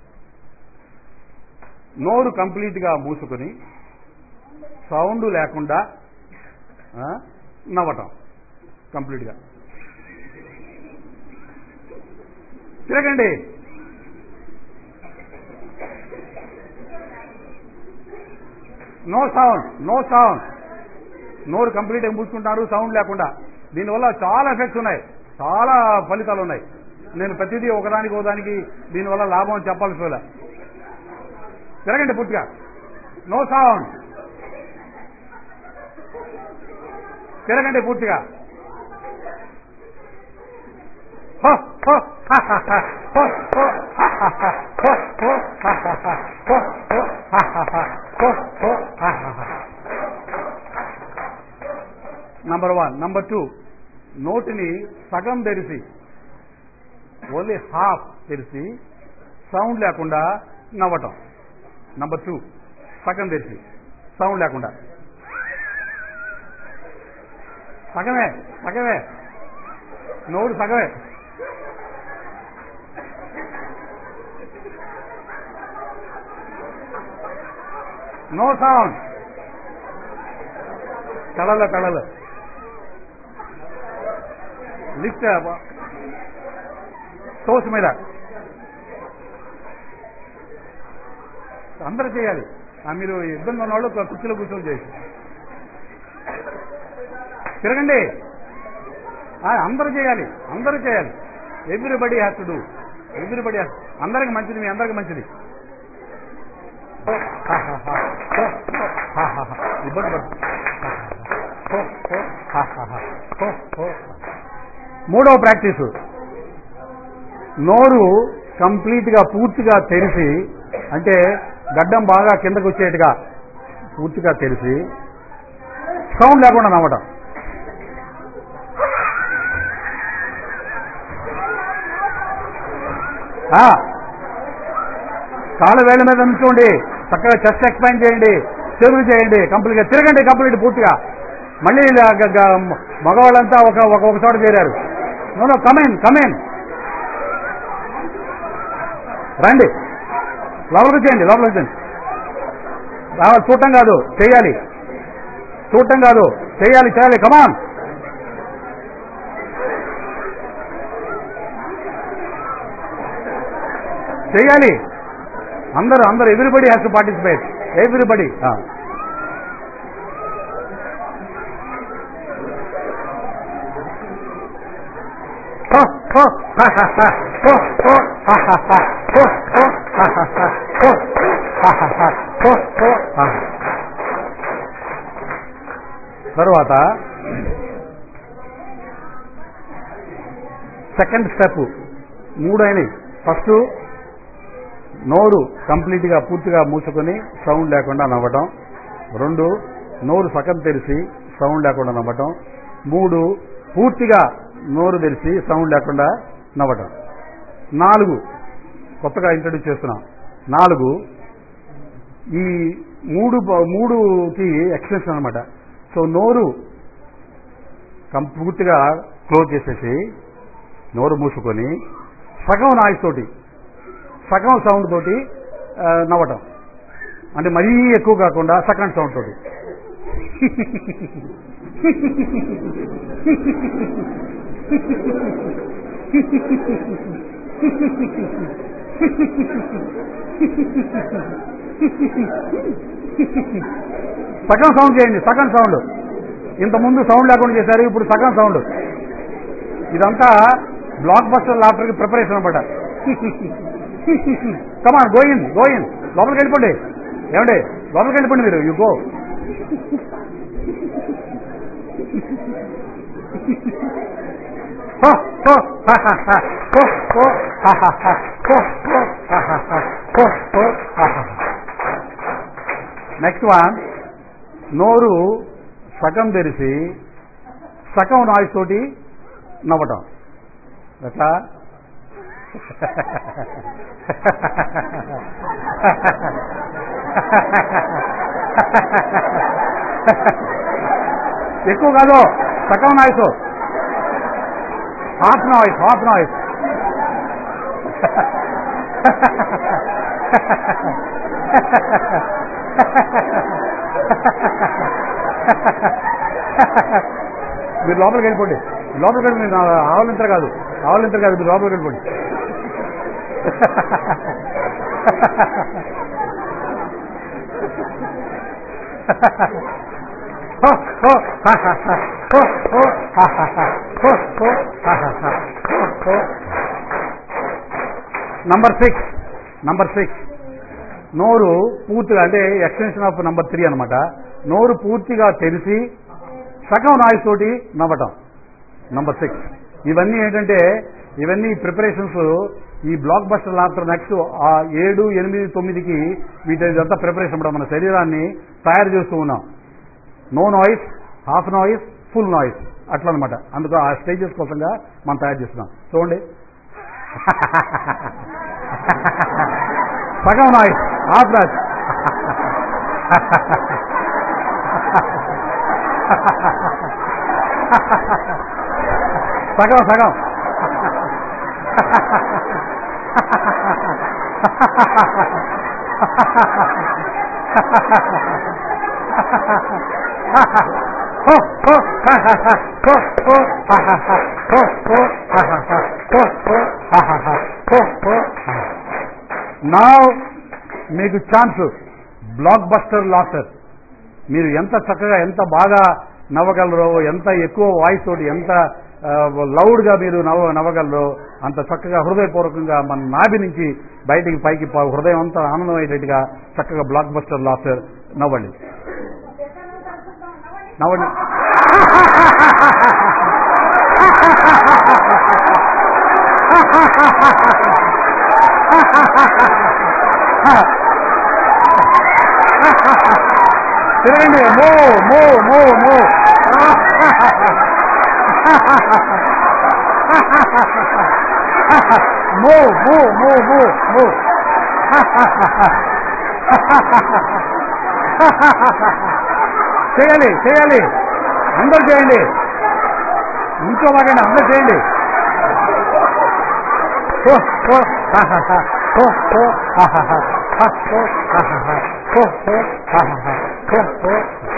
నోరు కంప్లీట్గా మూసుకొని సౌండ్ లేకుండా ఆ, నవ్వటం కంప్లీట్గా తిరగండి నో సౌండ్ నో సౌండ్ నోరు కంప్లీట్గా మూసుకుంటారు సౌండ్ లేకుండా దీనివల్ల చాలా ఎఫెక్ట్స్ ఉన్నాయి చాలా ఫలితాలు ఉన్నాయి నేను ప్రతిదీ ఒకదానికి ఒకదానికి దీనివల్ల లాభం చెప్పాల్సి వల్ల తిరగండి పూర్తిగా నో సౌండ్ తిరగండి పూర్తిగా హో, హో, హా, హా, హా, హో, హో, హా, హా, హా, హో, హో, హా, హా, హా, హో, హో, హా, హా, హా, హో, హో, హా, హా, హా. నంబర్ వన్ నంబర్ టూ నోటిని సగం తెరిచి ఓన్లీ హాఫ్ తెరిచి సౌండ్ లేకుండా నవ్వటం నంబర్ టూ సగం తెరిచి సౌండ్ లేకుండా సగమే సగమే నోరు సగమే నో సౌండ్ కళలు కళలు లిఫ్ట్ టోస్ మీద అందరూ చేయాలి ఆ మీరు ఇబ్బంది ఉన్న వాళ్ళు ఒక కుర్చీలో కూర్చొని చేసి తిరగండి ఆ, అందరూ చేయాలి అందరూ చేయాలి everybody has to do everybody has అందరికి మంచిది మీ అందరికి మంచిది ఇబ్బంది పడు మూడవ ప్రాక్టీసు నోరు కంప్లీట్గా పూర్తిగా తెరిచి అంటే గడ్డం బాగా కిందకు వచ్చేట్టుగా పూర్తిగా తెరిచి సౌండ్ లేకుండా నవ్వటం ఆ, కాళ్ళ వేళ్ళ మీద ఉంచుకోండి చక్కగా చెస్ట్ ఎక్స్పాండ్ చేయండి చెరువు చేయండి కంప్లీట్గా తిరగండి కంప్లీట్ పూర్తిగా మళ్ళీ ఇలా గ- గ- మగవాళ్ళంతా ఒక ఒక ఒక చోట చేరారు నో కమెన్ కమెన్ రండి లోపలికి చేయండి లోపలికి చేయండి రావాలి చూడటం కాదు చేయాలి చూడటం కాదు చేయాలి చేయాలి కమాన్ చేయాలి అందరూ అందరూ everybody has to participate everybody తర్వాత సెకండ్ స్టెప్ మూడు అయినాయి ఫస్ట్ నోరు కంప్లీట్గా పూర్తిగా మూసుకొని సౌండ్ లేకుండా నవ్వటం రెండు నోరు సగం తెరిచి సౌండ్ లేకుండా నవ్వటం మూడు పూర్తిగా నోరు తెరిచి సౌండ్ లేకుండా నవ్వటం నాలుగు కొత్తగా ఇంట్రడ్యూస్ చేస్తున్నాం నాలుగు ఈ మూడు ప- మూడుకి ఎక్స్టెన్షన్ అనమాట సో నోరు కం- పూర్తిగా క్లోజ్ చేసేసి నోరు మూసుకొని సగం నాయిస్ తోటి సగం సౌండ్ తోటి ఆ, నవ్వటం అంటే మరీ ఎక్కువ కాకుండా సెకండ్ సౌండ్ తోటి సగం సౌండ్ చేయండి సగం సౌండ్ ఇంతకుముందు సౌండ్ లేకుండా చేశారు ఇప్పుడు సగం సౌండ్ ఇదంతా బ్లాక్ బస్టర్ లాఫ్టర్కి ప్రిపరేషన్ అనమాట కమాన్ గోయిన్ గోయిన్ లోపలికి వెళ్ళిపోండి ఏమండి లోపలికి వెళ్ళిపోండి మీరు యు గో నెక్స్ట్ వన్ నోరు సగం తెరిచి సగం నాయిస్ తోటి నవ్వటం ఎట్లా ఎక్కువ కాదు సగం noise half noise half noise మీరు లోపలికి వెళ్ళిపోండి లోపలికి వెళ్ళి మీరు ఆవలింతర కాదు ఆవలింతర కాదు మీరు లోపలికి వెళ్ళిపోండి హో, హో, హా, హా, హా, హో, హో, హా, హా, హా, హో, హో, హా, హా, హా, హో, హో. నంబర్ సిక్స్ నంబర్ సిక్స్ నోరు పూర్తిగా అంటే ఎక్స్టెన్షన్ ఆఫ్ నంబర్ త్రీ అనమాట నోరు పూర్తిగా తెరిచి సగం నాయిస్ తోటి నవ్వటం నంబర్ సిక్స్ ఇవన్నీ ఏంటంటే ఇవన్నీ ప్రిపరేషన్స్ ఈ బ్లాక్ బస్టర్ లాఫ్టర్ నెక్స్ట్ ఆ ఏడు ఎనిమిది తొమ్మిదికి వీటి ఇదంతా ప్రిపరేషన్ కూడా మన శరీరాన్ని తయారు చేస్తూ ఉన్నాం no noise half noise full noise అట్లా అనమాట అందుకు ఆ స్టేజెస్ కోసంగా మనం తయారు చేస్తున్నాం చూడండి సగం నాయిస్ హాఫ్ నాయిస్ సగం సగం హో, హో, హా, హా, హా, హో, హో, హా, హా, హా, హో, హో, హా, హా, హా, హో, హో, హా, హా, హా, హో, హో, హా. నా మీకు ఛాన్స్ బ్లాక్ బస్టర్ లాసర్ మీరు ఎంత చక్కగా ఎంత బాగా నవ్వగలరో ఎంత ఎక్కువ వాయిస్ తోటి ఎంత లౌడ్గా మీరు నవ్వ నవ్వగలరో అంత చక్కగా హృదయపూర్వకంగా మన నాభి నుంచి బయటికి పైకి ప- హృదయం అంతా ఆనందమయ్యేటట్టుగా చక్కగా బ్లాక్ బస్టర్ లాసర్ నవ్వండి నవ్వండి తిరగండి మో మో మో మో మో మో మో మో మో చేయాలి చేయాలి అందరు చేయండి ఇంకోలాగండి అందరు చేయండి హో, హో, హా, హా, హా, హో, హో, హా, హా, హా, హా, హో, హా, హా, హా, హో, హో, హా, హా, హా, హో, హో.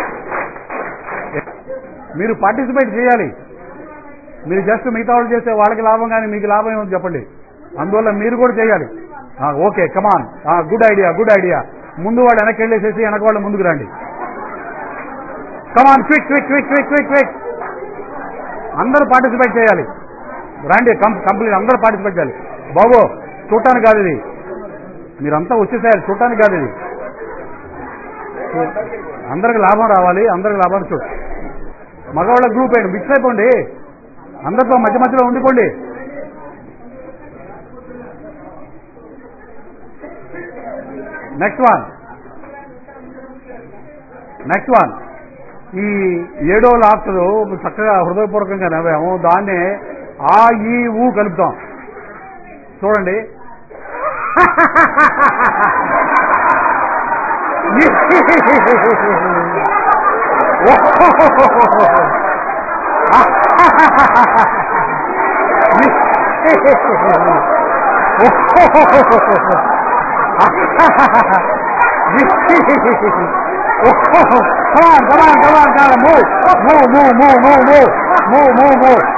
మీరు పార్టిసిపేట్ చేయాలి మీరు జస్ట్ మిగతా వాళ్ళు చేస్తే వాళ్ళకి లాభం కానీ మీకు లాభం ఏమో చెప్పండి అందువల్ల మీరు కూడా చేయాలి ఆ, okay come on good idea good idea ముందు వాళ్ళు వెనక్కి వెళ్ళేసేసి వెనక వాళ్ళు ముందుకు రండి come on quick quick quick quick quick quick అందరూ పార్టిసిపేట్ చేయాలి రండి కంప్లీట్ అందరూ పార్టిసిపేట్ చేయాలి బాబు చూడటానికి కాదు ఇది మీరంతా వచ్చేసారు చూడటానికి కాదు ఇది అందరికి లాభం రావాలి అందరికి లాభాన్ని చూడు మగవాళ్ళ గ్రూప్ అయ్యండి మిక్స్ అయిపోండి అందరితో మధ్య మధ్యలో ఉండిపోండి నెక్స్ట్ వన్ నెక్స్ట్ వన్ ఈ ఏడో లాక్టరు చక్కగా హృదయపూర్వకంగా నవ్వాము దాన్నే ఆ ఈ ఊ కలుపుతాం చూడండి Come on, come on, come on, come on, move, move, move, move, move, move, move, move, move.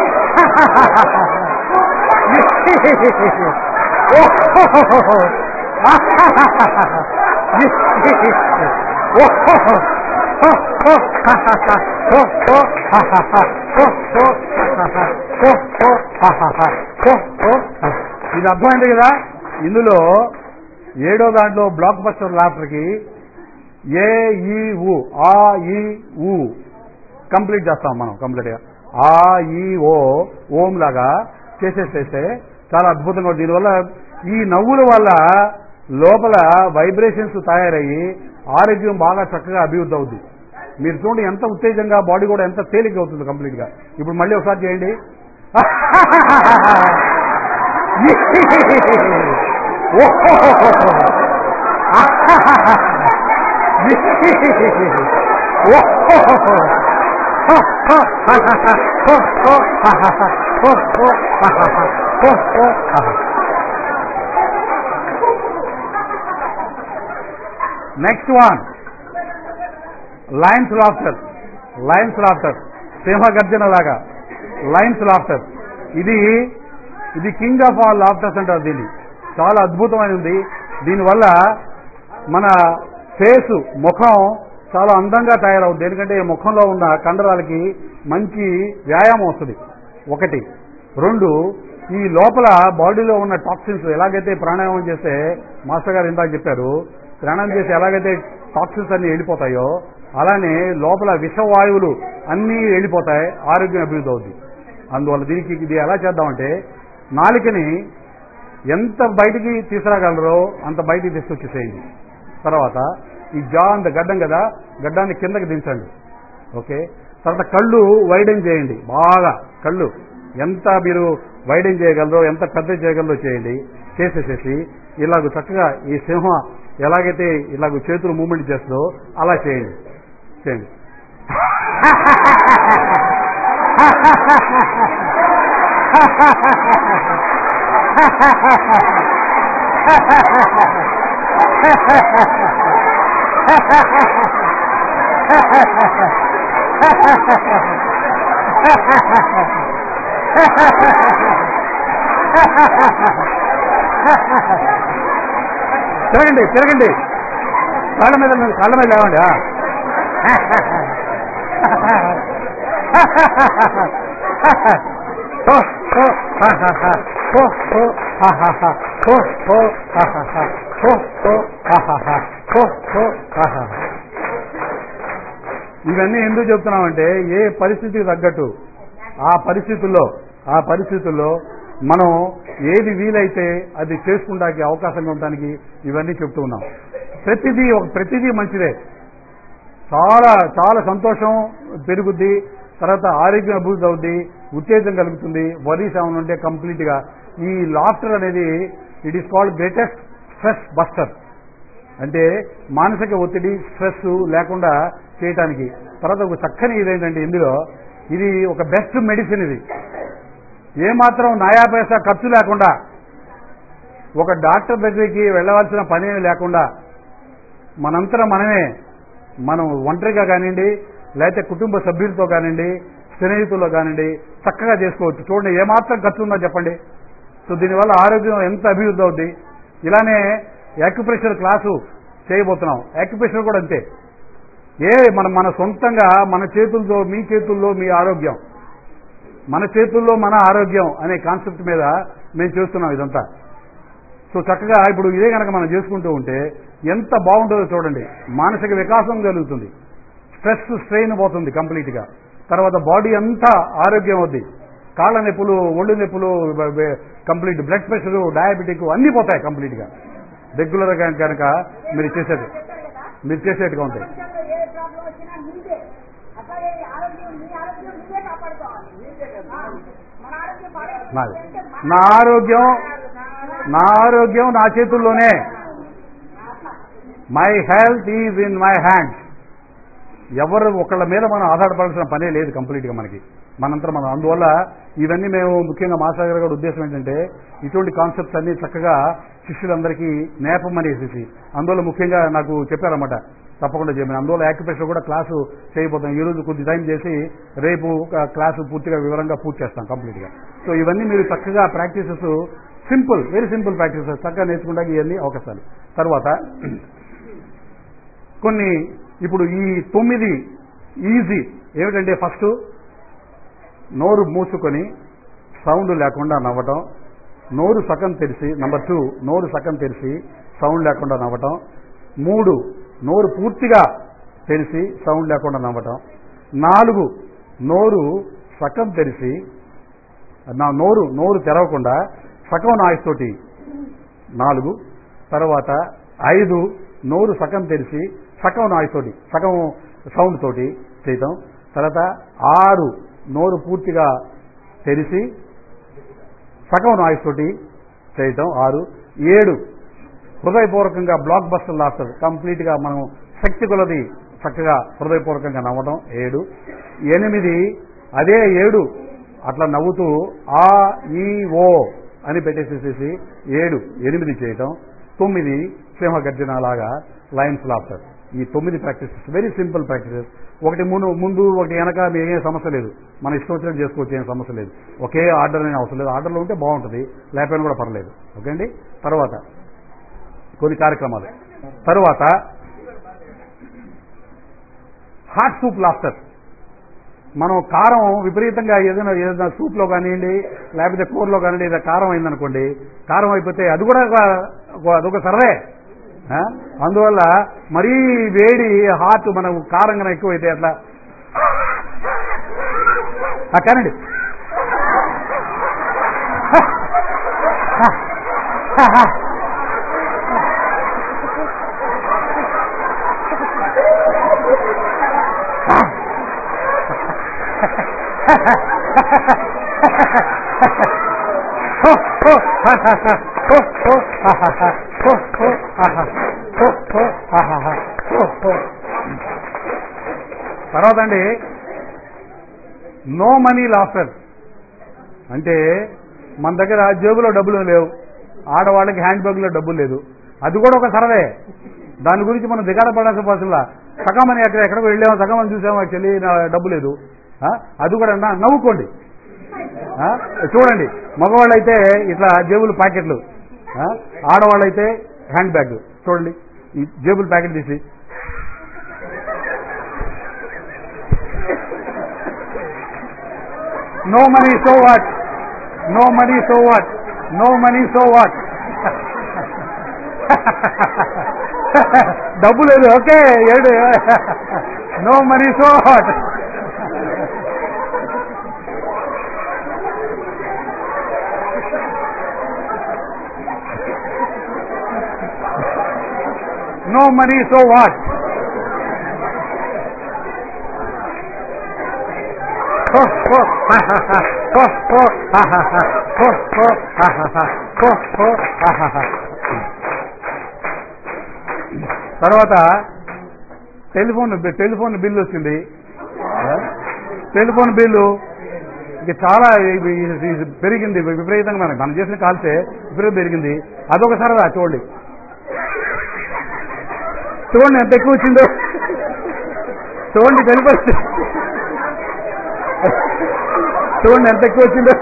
ఇది అర్థమైంది కదా ఇందులో ఏడో దాంట్లో బ్లాక్ బస్టర్ లాఫ్టర్కి ఏ ఈ ఊ ఆ ఈ ఊ కంప్లీట్ చేస్తాం మనం కంప్లీట్గా ఆ ఈ ఓ ఓం లాగా చేసేసేస్తే చాలా అద్భుతంగా ఉంటుంది దీనివల్ల ఈ నవ్వుల వల్ల లోపల వైబ్రేషన్స్ తయారయ్యి ఆరోగ్యం బాగా చక్కగా అభివృద్ధి అవుతుంది మీరు చూడండి ఎంత ఉత్తేజంగా బాడీ కూడా ఎంత తేలిక అవుతుంది కంప్లీట్గా ఇప్పుడు మళ్ళీ ఒకసారి చేయండి next one lions laughter lions laughter సింహ గర్జన లాగా లయన్స్ లాఫ్టర్ ఇది ఇది కింగ్ ఆఫ్ ఆల్ లాఫ్టర్స్ అంటారు దీన్ని చాలా అద్భుతమైనది దీనివల్ల మన ఫేసు ముఖం చాలా అందంగా తయారవుతుంది ఎందుకంటే ఈ ముఖంలో ఉన్న కండరాలకి మంచి వ్యాయామం వస్తుంది ఒకటి రెండు ఈ లోపల బాడీలో ఉన్న టాక్సిన్స్ ఎలాగైతే ప్రాణాయామం చేస్తే మాస్టర్ గారు ఇందాక చెప్పారు ప్రాణాయామం చేసి ఎలాగైతే టాక్సిన్స్ అన్ని వెళ్ళిపోతాయో అలానే లోపల విషవాయువులు అన్నీ వెళ్ళిపోతాయి ఆరోగ్యం అభివృద్ధి అవుతుంది అందువల్ల దీనికి ఇది ఎలా చేద్దామంటే నాలికని ఎంత బయటికి తీసుకురాగలరో అంత బయటికి తీసుకొచ్చేసేయండి తర్వాత ఈ జా అంత గడ్డం కదా గడ్డాన్ని కిందకి దించండి ఓకే తర్వాత కళ్ళు వైడెన్ చేయండి బాగా కళ్ళు ఎంత మీరు వైడెన్ చేయగలరో ఎంత పెద్ద చేయగలరో చేయండి చేసేసేసి ఇలాగ చక్కగా ఈ సింహం ఎలాగైతే ఇలాగ చేతులు మూమెంట్ చేస్తుందో అలా చేయండి చేయండి తిరగండి తిరగండి కాళ్ళ మీద కాళ్ళ మీద లేవండి ఆ. హో, హో, హా, హా, హా. హో, హో, హా, హా, హా. హో, హో, హా, హా, హా. హో, హో, హా, హా, హా. హో, హో, హా, హా, హా. ఇవన్నీ ఎందుకు చెప్తున్నామంటే ఏ పరిస్థితికి తగ్గట్టు ఆ పరిస్థితుల్లో ఆ పరిస్థితుల్లో మనం ఏది వీలైతే అది చేసుకుంటానికి అవకాశంగా ఉండడానికి ఇవన్నీ చెప్తూ ఉన్నాం ప్రతిదీ ఒక ప్రతిదీ మంచిదే చాలా చాలా సంతోషం పెరుగుద్ది తర్వాత ఆరోగ్యం అభివృద్ధి అవుద్ది ఉత్తేజం కలుగుతుంది వరీస్ ఏమైనా ఉంటే కంప్లీట్ గా ఈ లాఫ్టర్ అనేది it is called greatest stress buster అంటే మానసిక ఒత్తిడి స్ట్రెస్ లేకుండా చేయటానికి తర్వాత ఒక చక్కని ఇదేంటంటే ఇందులో ఇది ఒక బెస్ట్ మెడిసిన్ ఇది ఏమాత్రం నయా పైసా ఖర్చు లేకుండా ఒక డాక్టర్ దగ్గరికి వెళ్ళవలసిన పని లేకుండా మనంతరం మనమే మనం ఒంటరిగా కానివ్వండి లేకపోతే కుటుంబ సభ్యులతో కానివ్వండి స్నేహితుల్లో కానివ్వండి చక్కగా చేసుకోవచ్చు చూడండి ఏమాత్రం ఖర్చు ఉందో చెప్పండి సో దీనివల్ల ఆరోగ్యం ఎంత అభివృద్ధి అవుద్ది ఇలానే యాక్యుప్రెషర్ క్లాసు చేయబోతున్నాం యాక్యుప్రెషర్ కూడా అంతే ఏ మన మన సొంతంగా మన చేతులతో మీ చేతుల్లో మీ ఆరోగ్యం మన చేతుల్లో మన ఆరోగ్యం అనే కాన్సెప్ట్ మీద మేము చేస్తున్నాం ఇదంతా సో చక్కగా ఇప్పుడు ఇదే కనుక మనం చేసుకుంటూ ఉంటే ఎంత బాగుంటుందో చూడండి మానసిక వికాసం కలుగుతుంది స్ట్రెస్ స్ట్రెయిన్ పోతుంది కంప్లీట్గా తర్వాత బాడీ అంతా ఆరోగ్యం అవుద్ది కాళ్ళ నొప్పులు ఒళ్ళు నొప్పులు కంప్లీట్ బ్లడ్ ప్రెషర్ డయాబెటిక్ అన్నీ పోతాయి కంప్లీట్గా రెగ్యులర్గా కనుక మీరు చేసేది మీరు చేసేట్టుగా ఉంటాయి ప్రపంచంలో ఏ ప్రాబ్లం వచ్చినా మీదే అట్లాగే ఈ ఆరోగ్యం మీ ఆరోగ్యం మీరే కాపాడుకోవాలి ఆ, మన ఆరోగ్యం పాడైపోయింది నాది. అంటే మన- నా ఆరోగ్యం నా ఆరోగ్యం నా చేతుల్లోనే my health is in my hands ఎవరు ఒకళ్ళ మీద మనం ఆధారపడాల్సిన పనే లేదు కంప్లీట్గా మనకి మనంతా మనం అందువల్ల ఇవన్నీ మేము ముఖ్యంగా మాసాగర్ గారి ఉద్దేశం ఏంటంటే ఇటువంటి కాన్సెప్ట్స్ అన్ని చక్కగా శిష్యులందరికీ నేపమనేసి అందువల్ల ముఖ్యంగా నాకు చెప్పారన్నమాట తప్పకుండా చేయమని అందువల్ల యాక్యుపేషన్ కూడా క్లాసు చేయబోతాం ఈ రోజు కొద్ది టైం చేసి రేపు ఒక క్లాసు పూర్తిగా వివరంగా పూర్తి చేస్తాం కంప్లీట్గా సో ఇవన్నీ మీరు చక్కగా practices simple very simple practices చక్కగా నేర్చుకోవడానికి ఇవన్నీ అవకాశాలు తర్వాత కొన్ని ఇప్పుడు ఈ తొమ్మిది ఈజీ ఏమిటంటే ఫస్ట్ నోరు మూసుకొని సౌండ్ లేకుండా నవ్వటం నోరు సగం తెరిచి నంబర్ టూ నోరు సగం తెరిచి సౌండ్ లేకుండా నవ్వటం మూడు నోరు పూర్తిగా తెరిచి సౌండ్ లేకుండా నవ్వటం నాలుగు నోరు సగం తెరిచి నా నోరు నోరు తెరవకుండా సగం నాయిస్ తోటి నాలుగు తర్వాత ఐదు నోరు సగం తెరిచి సగం నాయిస్ తోటి సగం సౌండ్ తోటి చేయటం తర్వాత ఆరు నోరు పూర్తిగా తెరిచి సగం నాయిస్ తోటి చేయటం ఆరు ఏడు హృదయపూర్వకంగా బ్లాక్ బస్టర్ లాస్టర్ కంప్లీట్ గా మనం శక్తి కొలది చక్కగా హృదయపూర్వకంగా నవ్వడం ఏడు ఎనిమిది అదే ఏడు అట్లా నవ్వుతూ ఆ ఈ ఓ అని పెట్టేసేసేసి ఏడు ఎనిమిది చేయటం తొమ్మిది సింహ గర్జన లాగా లయన్స్ లాఫ్టర్ ఈ తొమ్మిది ప్రాక్టీసెస్ వెరీ సింపుల్ ప్రాక్టీసెస్ ఒకటి ముందు ముందు ఒకటి వెనక మీకు ఏం సమస్య లేదు మన ఇష్టం వచ్చినట్టు చేసుకోవచ్చు ఏం సమస్య లేదు ఒకే ఆర్డర్ అనే అవసరం లేదు ఆర్డర్లో ఉంటే బాగుంటుంది లేకపోయినా కూడా పర్లేదు ఓకే అండి తర్వాత కొన్ని కార్యక్రమాలు తరువాత హాట్ సూప్ లాఫ్టర్ మనం కారం విపరీతంగా ఏదైనా ఏదైనా సూప్లో కానివ్వండి లేకపోతే కూరలో కానివ్వండి ఏదైనా కారం అయిందనుకోండి కారం అయిపోతే అది కూడా ఒక- ఒక- అదొక సర్వే ఆ? అందువల్ల మరీ వేడి హాట్ మనం కారం కన్నా ఎక్కువైతే అట్లా ఆ, కానండి తర్వాత అండి నో మనీ లాఫర్ అంటే మన దగ్గర జేబులో డబ్బులు లేవు ఆడవాళ్ళకి హ్యాండ్ బ్యాగ్లో డబ్బులు లేదు అది కూడా ఒక సరవే దాని గురించి మనం దిగాడ పడాల్సిన పర్సన్లా సగం అని ఎక్కడ ఎక్కడికి వెళ్ళాము సగం అని చూసాము యాక్చువల్లీ నా డబ్బు లేదు ఆ? అది కూడా నా- నవ్వుకోండి ఆ? చూడండి మగవాళ్ళైతే ఇట్లా జేబులు ప్యాకెట్లు ఆ? ఆడవాళ్ళైతే హ్యాండ్ బ్యాగ్ చూడండి ఈ జేబులు ప్యాకెట్ తీసి no money so what no money so what no money so what డబ్బు లేదు ఓకే ఏడు no money so what no money so what తర్వాత టెలిఫోన్ టెలిఫోన్ బిల్లు వచ్చింది టెలిఫోన్ బిల్లు ఇక చాలా ఇది- ఇది- ఇది పెరిగింది విపరీతంగా మనకి మనం చేసిన కాల్సే విపరీతం పెరిగింది అదొక సరదా చూడండి చూడండి ఎంత ఎక్కువ వచ్చిందో చూడండి తెలిపొచ్చు చూడండి ఎంత ఎక్కువ వచ్చిందో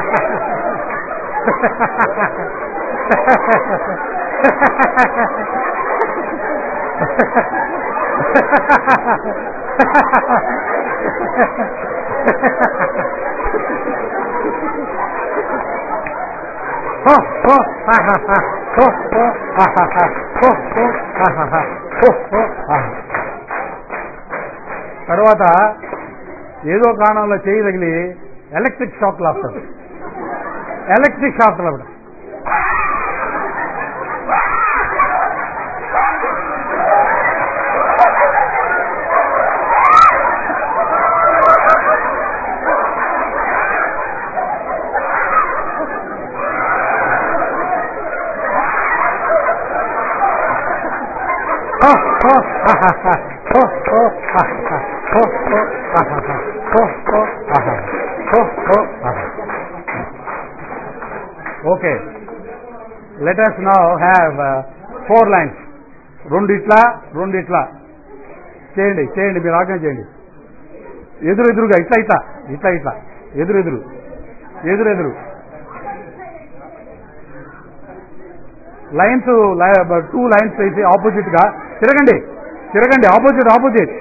తర్వాత ఏదో కారణంలో చేయి తగిలి ఎలక్ట్రిక్ షాక్ లాస్తారు ఎలక్ట్రిక్ షాక్ లాపడం okay let us now have four lines రెండు ఇట్లా రెండు ఇట్లా చేయండి చేయండి మీరు ఆజ్ఞ చేయండి ఎదురు ఎదురుగా ఇట్లా ఇట్లా ఇట్లా ఇట్లా ఎదురు ఎదురు ఎదురు ఎదురు లైన్స్ టూ లైన్స్ వేసి ఆపోజిట్ గా తిరగండి తిరగండి ఆపోజిట్ ఆపోజిట్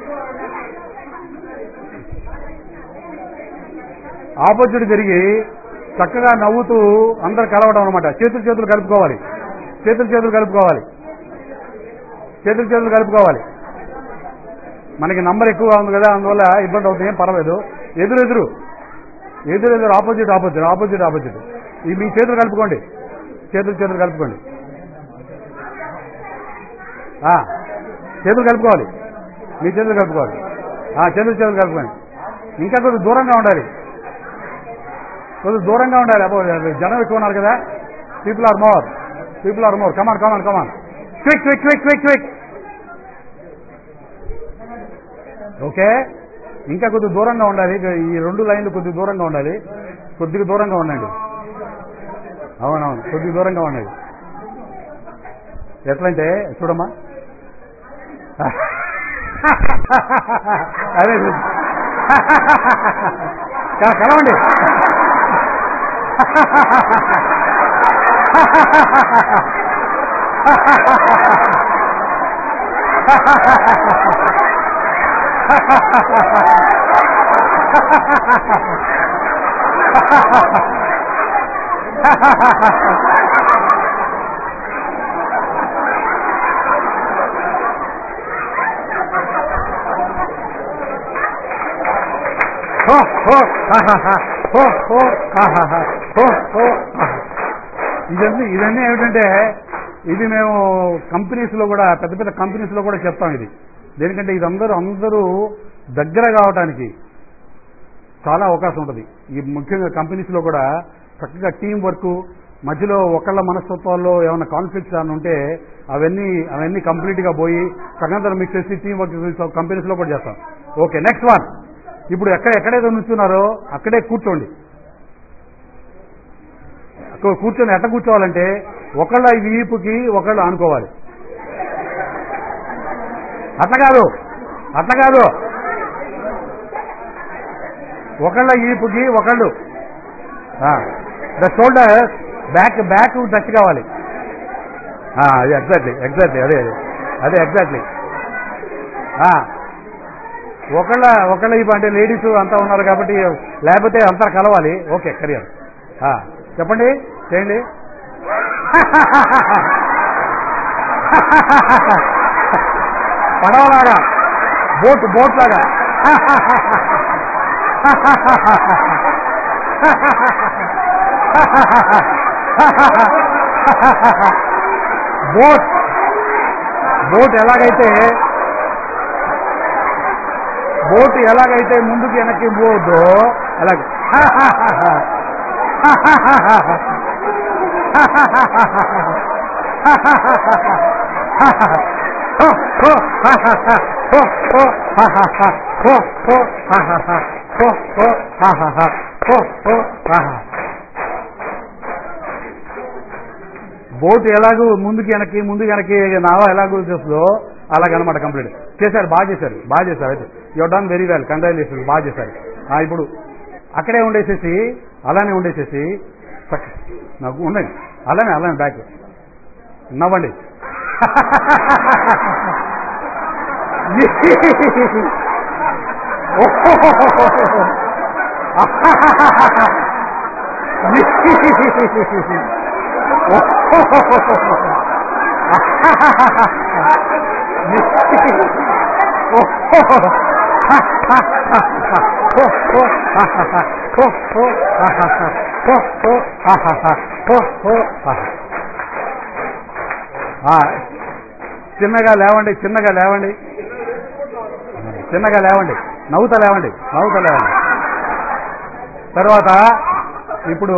ఆపోజిట్ తిరిగి చక్కగా నవ్వుతూ అందరు కలవడం అనమాట చేతులు చేతులు కలుపుకోవాలి చేతులు చేతులు కలుపుకోవాలి చేతులు చేతులు కలుపుకోవాలి మనకి నంబర్ ఎక్కువగా ఉంది కదా అందువల్ల ఇబ్బంది అవుతుంది ఏం పర్వాలేదు ఎదురు ఎదురు ఎదురు ఎదురు ఆపోజిట్ ఆపోజిట్ ఆపోజిట్ ఆపోజిట్ ఈ మీ చేతులు కలుపుకోండి చేతులు చేతులు కలుపుకోండి ఆ, చేతులు కలుపుకోవాలి మీ చేతులు కలుపుకోవాలి ఆ, చేతులు చేతులు కలుపుకోండి ఇంకా కొద్దిగా దూరంగా ఉండాలి కొద్దిగా దూరంగా ఉండాలి అబ్బో జనం ఎక్కువ ఉన్నారు కదా people are more people are more come on come on come on quick quick quick quick quick okay ఇంకా కొద్దిగా దూరంగా ఉండాలి ఇక ఈ రెండు లైన్లు కొద్దిగా దూరంగా ఉండాలి కొద్దిగా దూరంగా ఉండండి అవునవును కొద్దిగా దూరంగా ఉండండి ఎట్లంటే చూడమ్మా అదే క- కలవండి హో హో హాహాహా, హో హో హాహాహా, హో హో హాహా. ఇదన్నీ ఇవన్నీ ఏమిటంటే ఇది మేము కంపెనీస్ లో కూడా పెద్ద పెద్ద కంపెనీస్ లో కూడా చెప్తాం ఇది దేనికంటే ఇది అందరూ అందరూ దగ్గర కావటానికి చాలా అవకాశం ఉంటుంది ఈ ముఖ్యంగా కంపెనీస్ లో కూడా చక్కగా టీం వర్క్ మధ్యలో ఒకళ్ళ మనస్తత్వాల్లో ఏమైనా కాన్ఫ్లిక్ట్స్ అని ఉంటే అవన్నీ అవన్నీ కంప్లీట్ గా పోయి సగంతరం మిక్స్ చేసి టీం వర్క్ కంపెనీస్ లో కూడా చేస్తాం ఓకే నెక్స్ట్ వన్ ఇప్పుడు ఎక్కడ ఎక్కడైతే నుంచున్నారో అక్కడే కూర్చోండి అక్కడ కూర్చొని ఎట్ట కూర్చోవాలంటే ఒకళ్ళ వీపుకి ఒకళ్ళు ఆనుకోవాలి అట్లా కాదు అట్లా కాదు ఒకళ్ళ ఈపుకి ఒకళ్ళు the shoulder back back touch కావాలి ఆ, అది ఎగ్జాక్ట్లీ ఎగ్జాక్ట్లీ అదే అదే అదే ఎగ్జాక్ట్లీ ఒకళ్ళ ఒకళ్ళ ఈపు అంటే లేడీస్ అంతా ఉన్నారు కాబట్టి లేకపోతే అంతా కలవాలి ఓకే కరియర్ చెప్పండి చేయండి పడవలాగా బోట్ బోట్ లాగా బోట్ బోట్ ఎలాగైతే బోట్ ఎలాగైతే ముందుకు వెనక్కి పోవద్దో అలాగే బోట్ ఎలాగూ ముందుకి వెనక్కి ముందు వెనక్కి నావ ఎలాగూ చేస్తుందో అలాగనమాట కంప్లీట్ చేశారు బాగా చేశారు బాగా చేశారు అయితే your done very well congratulation బాగా చేశారు ఆ, ఇప్పుడు అక్కడే ఉండేసేసి అలానే ఉండేసేసి చక్క- నాకు ఉండండి అలానే అలానే బ్యాక్ నవ్వండి ఆ, చిన్నగా లేవండి చిన్నగా లేవండి చిన్నగా లేవండి నవ్వుతా లేవండి నవ్వుతా లేవండి తర్వాత ఇప్పుడు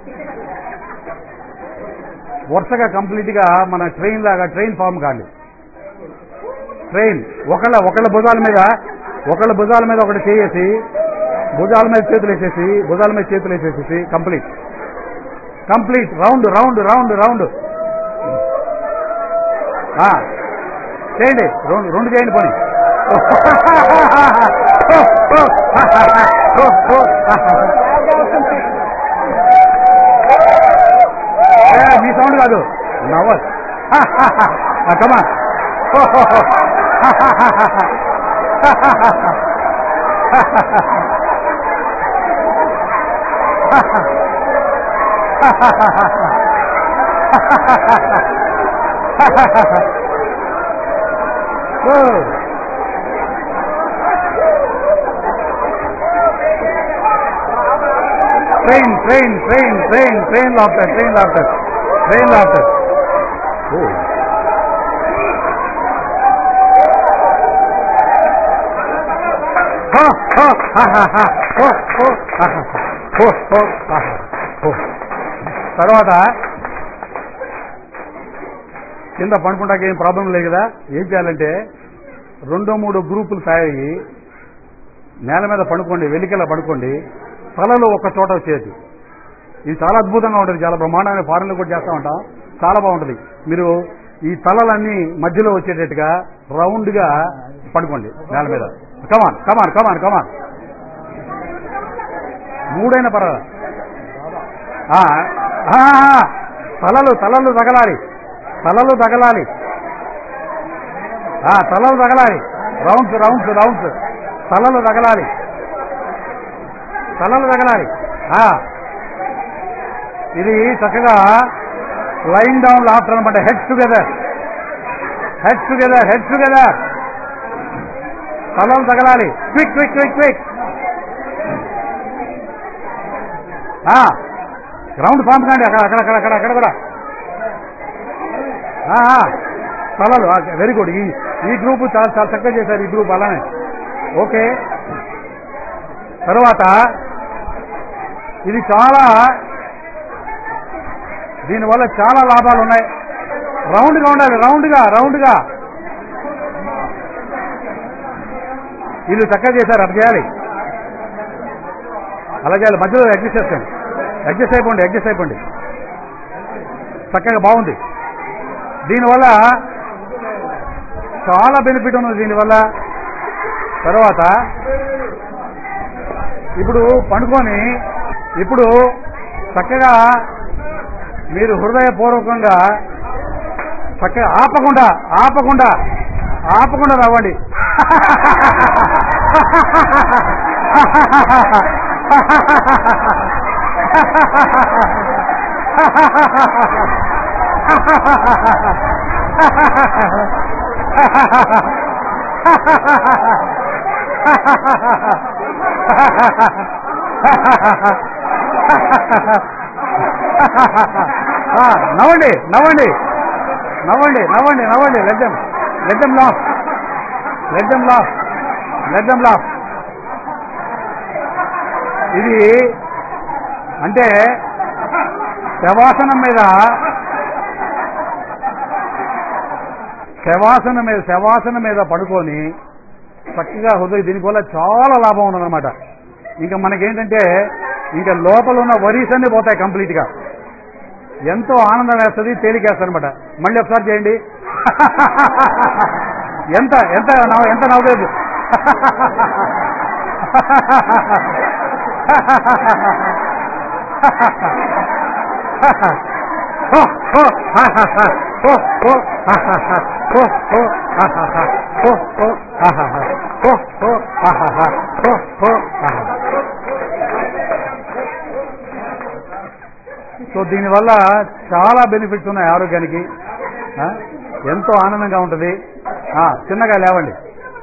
వరుసగా కంప్లీట్ గా మన ట్రైన్ లాగా ట్రైన్ ఫామ్ కాండి ట్రైన్ ఒకళ్ళ ఒకళ్ళ భుజాల మీద ఒకళ్ళ భుజాల మీద ఒకటి చేసి భుజాల మీద చేతులు వేసేసి భుజాల మీద చేతులు వేసేసేసి complete complete round round round round ఆ, చేయండి రెండు రెండు చేయండి పని ఏ, మీ సౌండ్ కాదు నవర్ come train train train train train laughter train laughter train laughter తర్వాత కింద పడుకుంటాక ఏం ప్రాబ్లం లేదు కదా ఏం చేయాలంటే రెండో మూడో గ్రూపులు తయారయ్యి నేల మీద పడుకోండి వెలికెలా పడుకోండి తలలో ఒక చోట వచ్చేది ఇది చాలా అద్భుతంగా ఉంటుంది చాలా బ్రహ్మాండమైన ఫారెన్లో కూడా చేస్తూ ఉంటాం చాలా బాగుంటుంది మీరు ఈ తలలన్నీ మధ్యలో వచ్చేటట్టుగా రౌండ్గా పడుకోండి నేల మీద కమాన్ కమాన్ కమాన్ కమాన్ మూడైనా పర్వాలేదు ఆ, ఆ, ఆ, తలలు తలలు తగలాలి తలలు తగలాలి ఆ, తలలు తగలాలి రౌండ్స్ రౌండ్స్ రౌండ్స్ తలలు తగలాలి తలలు తగలాలి ఆ. ఇది చక్కగా లైన్ డౌన్ లాఫ్టర్ అనమాట heads together heads together heads together తలలు తగలాలి quick quick quick quick ground ఫామ్ కాండి అక్కడ అక్కడ అక్కడ అక్కడ అక్కడ కూడా ఆ, ఆ. తలలు వెరీ గుడ్ ఈ ఈ గ్రూప్ చాలా చాలా చక్కగా చేశారు ఈ గ్రూప్ అలానే ఓకే తర్వాత ఇది చాలా దీనివల్ల చాలా లాభాలు ఉన్నాయి రౌండ్గా ఉండాలి రౌండ్గా రౌండ్గా వీళ్ళు చక్కగా చేశారు అట్లా చేయాలి అలా చేయాలి మధ్యలో అడ్జస్ట్ చేస్తాను అడ్జస్ట్ అయిపోండి అడ్జస్ట్ అయిపోండి చక్కగా బాగుంది దీనివల్ల చాలా బెనిఫిట్ ఉన్నది దీనివల్ల తర్వాత ఇప్పుడు పండుకొని ఇప్పుడు చక్కగా మీరు హృదయపూర్వకంగా చక్కగా ఆపకుండా ఆపకుండా ఆపకుండా నవ్వండి ఆ, నవ్వండి నవ్వండి నవ్వండి నవ్వండి నవ్వండి లెడ్డం లెడ్డం లాఫ్ లెడ్డం లాఫ్ లెడ్డం లాఫ్ ఇది అంటే శవాసనం మీద శవాసనం మీద శవాసనం మీద పడుకొని చక్కగా హృదయ దీనివల్ల చాలా లాభం ఉన్నదన్నమాట ఇంకా మనకేంటంటే ఇంకా లోపల ఉన్న వరీస్ అన్ని పోతాయి కంప్లీట్ గా ఎంతో ఆనందం వేస్తుంది తేలికేస్తుంది అనమాట మళ్ళీ ఒకసారి చేయండి ఎంత ఎంత నవ్వు- ఎంత నవ్వులేదు సో దీనివల్ల చాలా బెనిఫిట్స్ ఉన్నాయి ఆరోగ్యానికి ఆ, ఎంతో ఆనందంగా ఉంటుంది ఆ, చిన్నగా లేవండి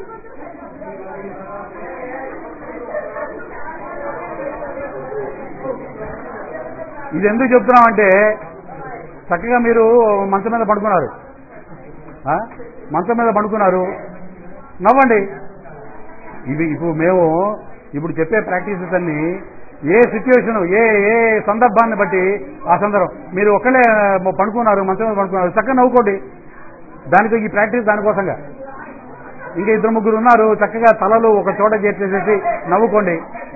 ఇది ఎందుకు చెప్తున్నామంటే చక్కగా మీరు మంచం మీద పడుకున్నారు ఆ? మంచం మీద పడుకున్నారు నవ్వండి ఇవి ఇప్పుడు మేము ఇప్పుడు చెప్పే ప్రాక్టీసెస్ అన్ని ఏ సిచ్యువేషన్ ఏ ఏ సందర్భాన్ని బట్టి ఆ సందర్భం మీరు ఒక్కళ్ళే పడుకున్నారు మంచం మీద పడుకున్నారు చక్కగా నవ్వుకోండి దానికి ఈ ప్రాక్టీస్ దానికోసంగా ఇంకా ఇద్దరు ముగ్గురు ఉన్నారు చక్కగా తలలు ఒక చోట చేసేసేసి నవ్వుకోండి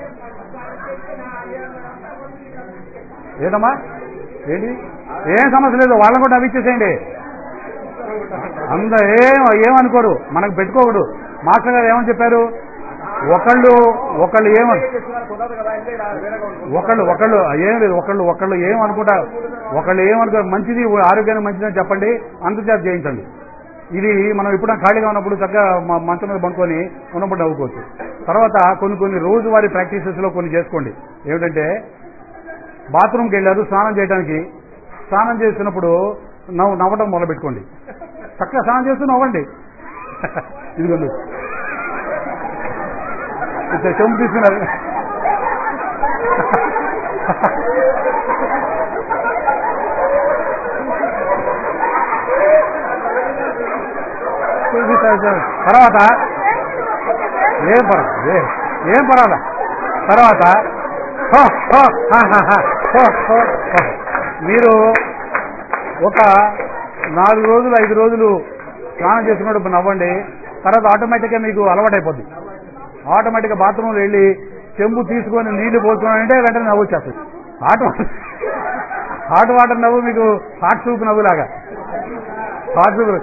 ఏదమ్మా ఏంటి ఏం సమస్య లేదు వాళ్ళని కూడా నవ్విచ్చేసేయండి అంద ఏం ఏమనుకోరు మనకు పెట్టుకోకూడదు మాస్టర్ గారు ఏమని చెప్పారు ఒకళ్ళు ఒకళ్ళు ఏమని ఒకళ్ళు ఒకళ్ళు ఏం లేదు ఒకళ్ళు ఒకళ్ళు ఏమనుకుంటా ఒకళ్ళు ఏమనుకో మంచిది ఆరోగ్యానికి మంచిదని చెప్పండి అంతర్జాతి చేయించండి ఇది మనం ఇప్పుడు ఖాళీగా ఉన్నప్పుడు చక్కగా మ- మంచం మీద పడుకొని ఉన్నప్పుడు నవ్వుకోవచ్చు తర్వాత కొన్ని కొన్ని రోజువారీ ప్రాక్టీసెస్ లో కొన్ని చేసుకోండి ఏమిటంటే బాత్రూమ్కి వెళ్ళారు స్నానం చేయడానికి స్నానం చేసినప్పుడు నవ్వు నవ్వడం మొదలుపెట్టుకోండి చక్కగా స్నానం చేస్తూ నవ్వండి ఇదిగోండి ఇక్కడ చెంపు తీసుకున్నారు తర్వాత ఏం పర్వాలేదు ఏ- ఏం పర్వాలా తర్వాత హో, హో, హా, హా, హా, హో, హో, హో. మీరు ఒక నాలుగు రోజులు ఐదు రోజులు స్నానం చేసుకున్నప్పుడు నవ్వండి తర్వాత ఆటోమేటిక్గా మీకు అలవాటైపోద్ది ఆటోమేటిక్గా బాత్రూంలో వెళ్ళి చెంబు తీసుకొని నీళ్లు పోసుకున్నానంటే వెంటనే నవ్వు వచ్చేస్తుంది హాట్ వాటర్ హాట్ వాటర్ నవ్వు మీకు హాట్ సూప్ నవ్వులాగా హాట్ సూప్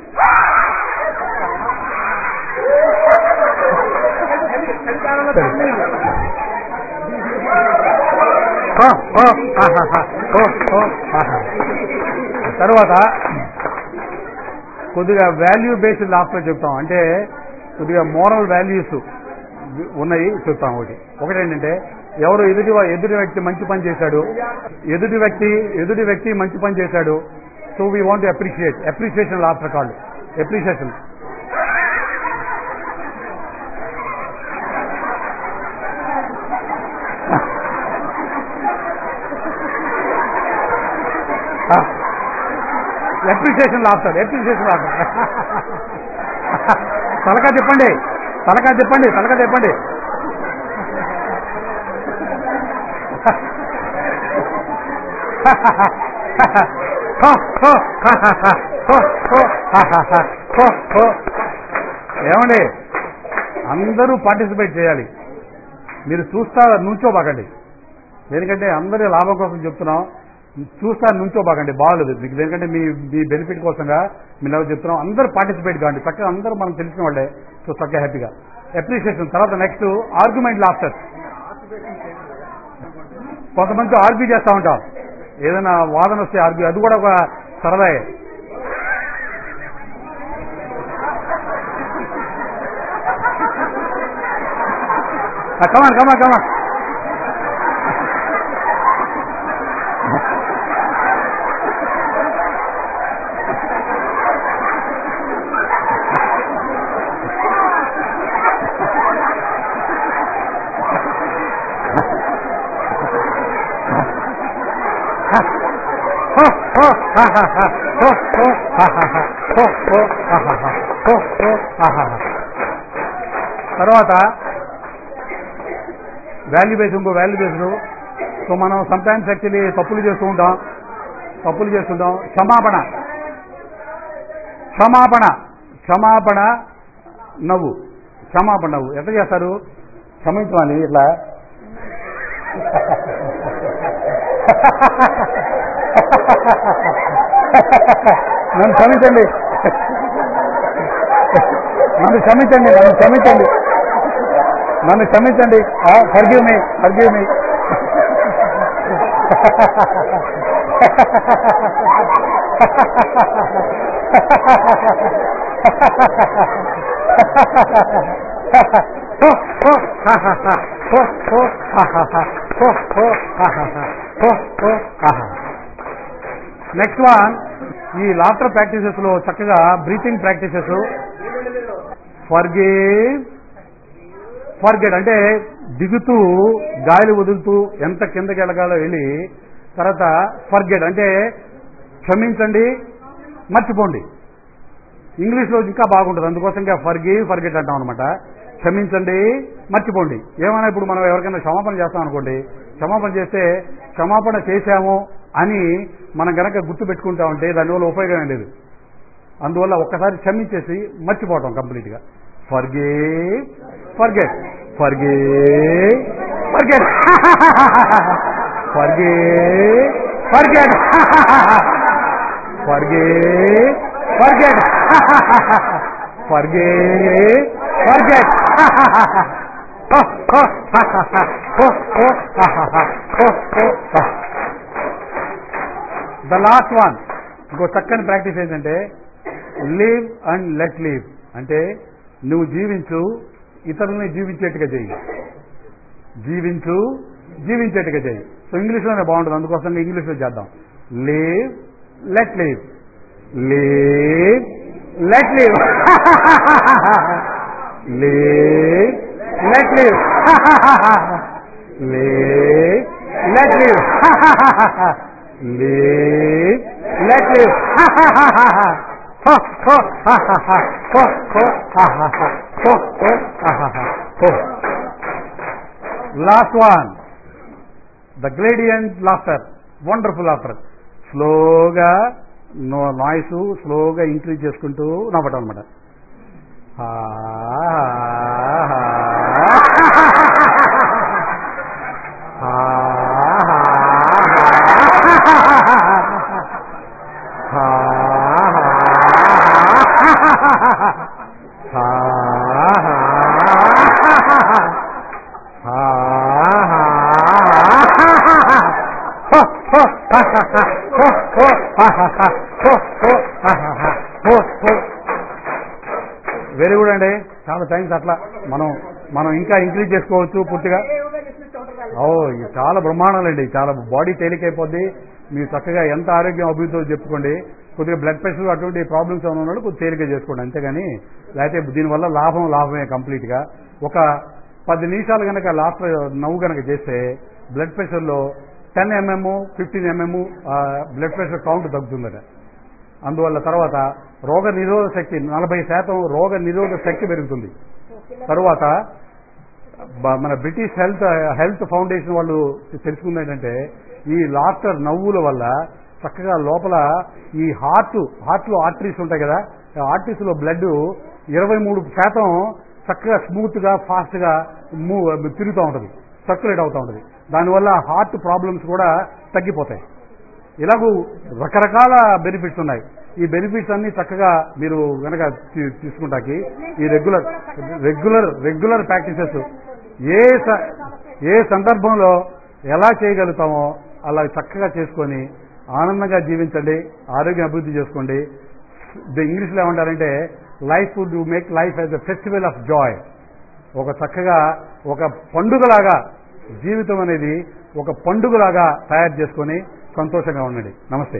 ఓ, ఓ, ఆహాహా, ఓ, ఓ, ఆహా. తర్వాత కొద్దిగా వాల్యూ బేస్డ్ లాస్ట్లో చెప్తాం అంటే కొద్దిగా మోరల్ వాల్యూస్ ఉన్నాయి చెప్తాం ఒకటి ఒకటి ఏంటంటే ఎవరు ఎదుటి వా- ఎదుటి వ్యక్తి మంచి పని చేశాడు ఎదుటి వ్యక్తి ఎదుటి వ్యక్తి మంచి పని చేశాడు so we want appreciate appreciation last కాళ్ళు అప్రిషియేషన్ అప్రిషియేషన్ లాస్తారు అప్రిషియేషన్ లాస్తారు తలకా చెప్పండి తలకా చెప్పండి తలకా చెప్పండి ఏమండి అందరూ పార్టిసిపేట్ చేయాలి మీరు చూస్తా నుంచోబాకండి ఎందుకంటే అందరి లాభం కోసం చెప్తున్నాం చూస్తా నుంచోబాకండి బాగోలేదు మీకు ఎందుకంటే మీ మీ బెనిఫిట్ కోసంగా మీరు ఎవరు చెప్తున్నాం అందరూ పార్టిసిపేట్ కావండి చక్కగా అందరూ మనం తెలిసిన వాళ్ళే సో చక్కగా హ్యాపీగా అప్రిషియేషన్ తర్వాత నెక్స్ట్ ఆర్గ్యుమెంట్ లాస్టర్ కొంతమంది ఆర్గ్యూ చేస్తూ ఉంటాం ఏదైనా వాదన వస్తే ఆర్గ్యూ అది కూడా ఒక సరదాయే కమాన్ కమాన్ కమాన్ తర్వాత వాల్యూ బేస్ ఇంకో వాల్యూ బేస్డ్ సో మనం సమ్టైమ్స్ యాక్చువల్లీ తప్పులు చేస్తూ ఉంటాం తప్పులు చేస్తుంటాం క్షమాపణ క్షమాపణ క్షమాపణ నవ్వు క్షమాపణ నవ్వు ఎట్లా చేస్తారు క్షమించమని ఇట్లా నన్ను క్షమించండి నన్ను క్షమించండి నన్ను క్షమించండి నన్ను క్షమించండి forgive me forgive me next one ఈ లాఫ్టర్ ప్రాక్టీసెస్ లో చక్కగా బ్రీతింగ్ ప్రాక్టీసెస్ ఫర్గేవ్ ఫర్గెట్ అంటే దిగుతూ గాలి వదులుతూ ఎంత కిందకి వెళ్ళగాలో వెళ్ళి తర్వాత ఫర్గెట్ అంటే క్షమించండి మర్చిపోండి ఇంగ్లీష్లో ఇంకా బాగుంటుంది అందుకోసం ఇంకా ఫర్గివ్ ఫర్గెట్ అంటాం అనమాట క్షమించండి మర్చిపోండి ఏమైనా ఇప్పుడు మనం ఎవరికైనా క్షమాపణ చేస్తాం అనుకోండి క్షమాపణ చేస్తే క్షమాపణ చేశాము అని మనం గనక గుర్తు పెట్టుకుంటా ఉంటే దానివల్ల ఉపయోగం లేదు అందువల్ల ఒక్కసారి క్షమించేసి మర్చిపోవటం కంప్లీట్గా forgive forget forgive forget forgive forget forgive forget forgive forget the last one ఇంకో చక్కని ప్రాక్టీస్ ఏంటంటే లివ్ అండ్ లెట్ లివ్ అంటే నువ్వు జీవించు ఇతరులని జీవించేట్టుగా చెయ్యి జీవించు జీవించేట్టుగా చెయ్యి సో ఇంగ్లీష్లోనే బాగుంటుంది అందుకోసం ఇంగ్లీష్లో చేద్దాం live let live live let live live let live live let live live let live last one the gradient laughter wonderful laughter స్లోగా నాయిస్ స్లోగా ఇంక్రీజ్ చేసుకుంటూ నవ్వటం అనమాట వెరీ గుడ్ అండి చాలా థ్యాంక్స్ అట్లా మనం మనం ఇంకా ఇంక్రీజ్ చేసుకోవచ్చు పూర్తిగా ఏ యోగా చేసినట్టు ఉంటుంది కాదు. ఓ ఇది చాలా బ్రహ్మాండాలండి చాలా బాడీ తేలికైపోద్ది మీరు చక్కగా ఎంత ఆరోగ్యం అభివృద్ధి చెప్పుకోండి కొద్దిగా బ్లడ్ ప్రెషర్ అటువంటి ప్రాబ్లమ్స్ ఏమైనా ఉన్నాడు కొద్దిగా తేలిక చేసుకోండి అంతేగాని లేకపోతే దీనివల్ల లాభం లాభమే కంప్లీట్గా ఒక పది నిమిషాలు కనుక లాస్ట్ నవ్వు కనుక చేస్తే బ్లడ్ ప్రెషర్లో ten MM fifteen MM blood pressure count తగ్గుతుందట అందువల్ల తర్వాత రోగ నిరోధక శక్తి నలభై శాతం రోగ నిరోధక శక్తి పెరుగుతుంది తరువాత బ- మన బ్రిటిష్ హెల్త్ హెల్త్ ఫౌండేషన్ వాళ్ళు తెలుసుకుంది ఏంటంటే ఈ లాఫ్టర్ నవ్వుల వల్ల చక్కగా లోపల ఈ హార్ట్ హార్ట్లో ఆర్టరీస్ ఉంటాయి కదా ఆర్టరీస్ లో బ్లడ్ ఇరవై మూడు శాతం చక్కగా స్మూత్ గా ఫాస్ట్ గా మూవ్ తిరుగుతూ ఉంటుంది సర్క్యులేట్ అవుతూ ఉంటుంది దానివల్ల హార్ట్ ప్రాబ్లమ్స్ కూడా తగ్గిపోతాయి ఇలాగూ రకరకాల బెనిఫిట్స్ ఉన్నాయి ఈ బెనిఫిట్స్ అన్ని చక్కగా మీరు గనక తీ- తీసుకుంటాకి ఈ రెగ్యులర్ రెగ్యులర్ రెగ్యులర్ ప్రాక్టీసెస్ ఏ స- ఏ సందర్భంలో ఎలా చేయగలుగుతామో అలా చక్కగా చేసుకొని ఆనందంగా జీవించండి ఆరోగ్యం అభివృద్ధి చేసుకోండి ది ఇంగ్లీష్లో ఏమంటారంటే life would make life as a festival of joy ఒక చక్కగా ఒక పండుగలాగా జీవితం అనేది ఒక పండుగలాగా తయారు చేసుకొని సంతోషంగా ఉండండి నమస్తే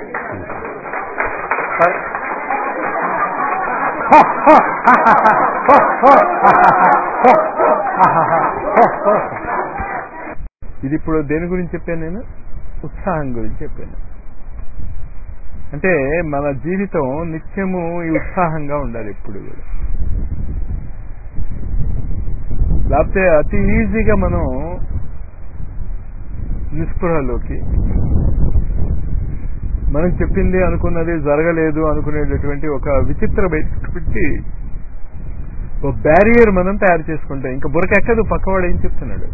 ఇది ఇప్పుడు దేని గురించి చెప్పాను నేను ఉత్సాహం గురించి చెప్పాను అంటే మన జీవితం నిత్యము ఈ ఉత్సాహంగా ఉండాలి ఎప్పుడు కూడా లేకపోతే అతి ఈజీగా మనం నిస్పృహలోకి మనం చెప్పింది అనుకున్నది జరగలేదు అనుకునేటటువంటి ఒక విచిత్రమైనటువంటి ఒక బ్యారియర్ మనం తయారు చేసుకుంటాం ఇంకా బురకెక్కదు పక్కవాడు ఏం చెప్తున్నాడు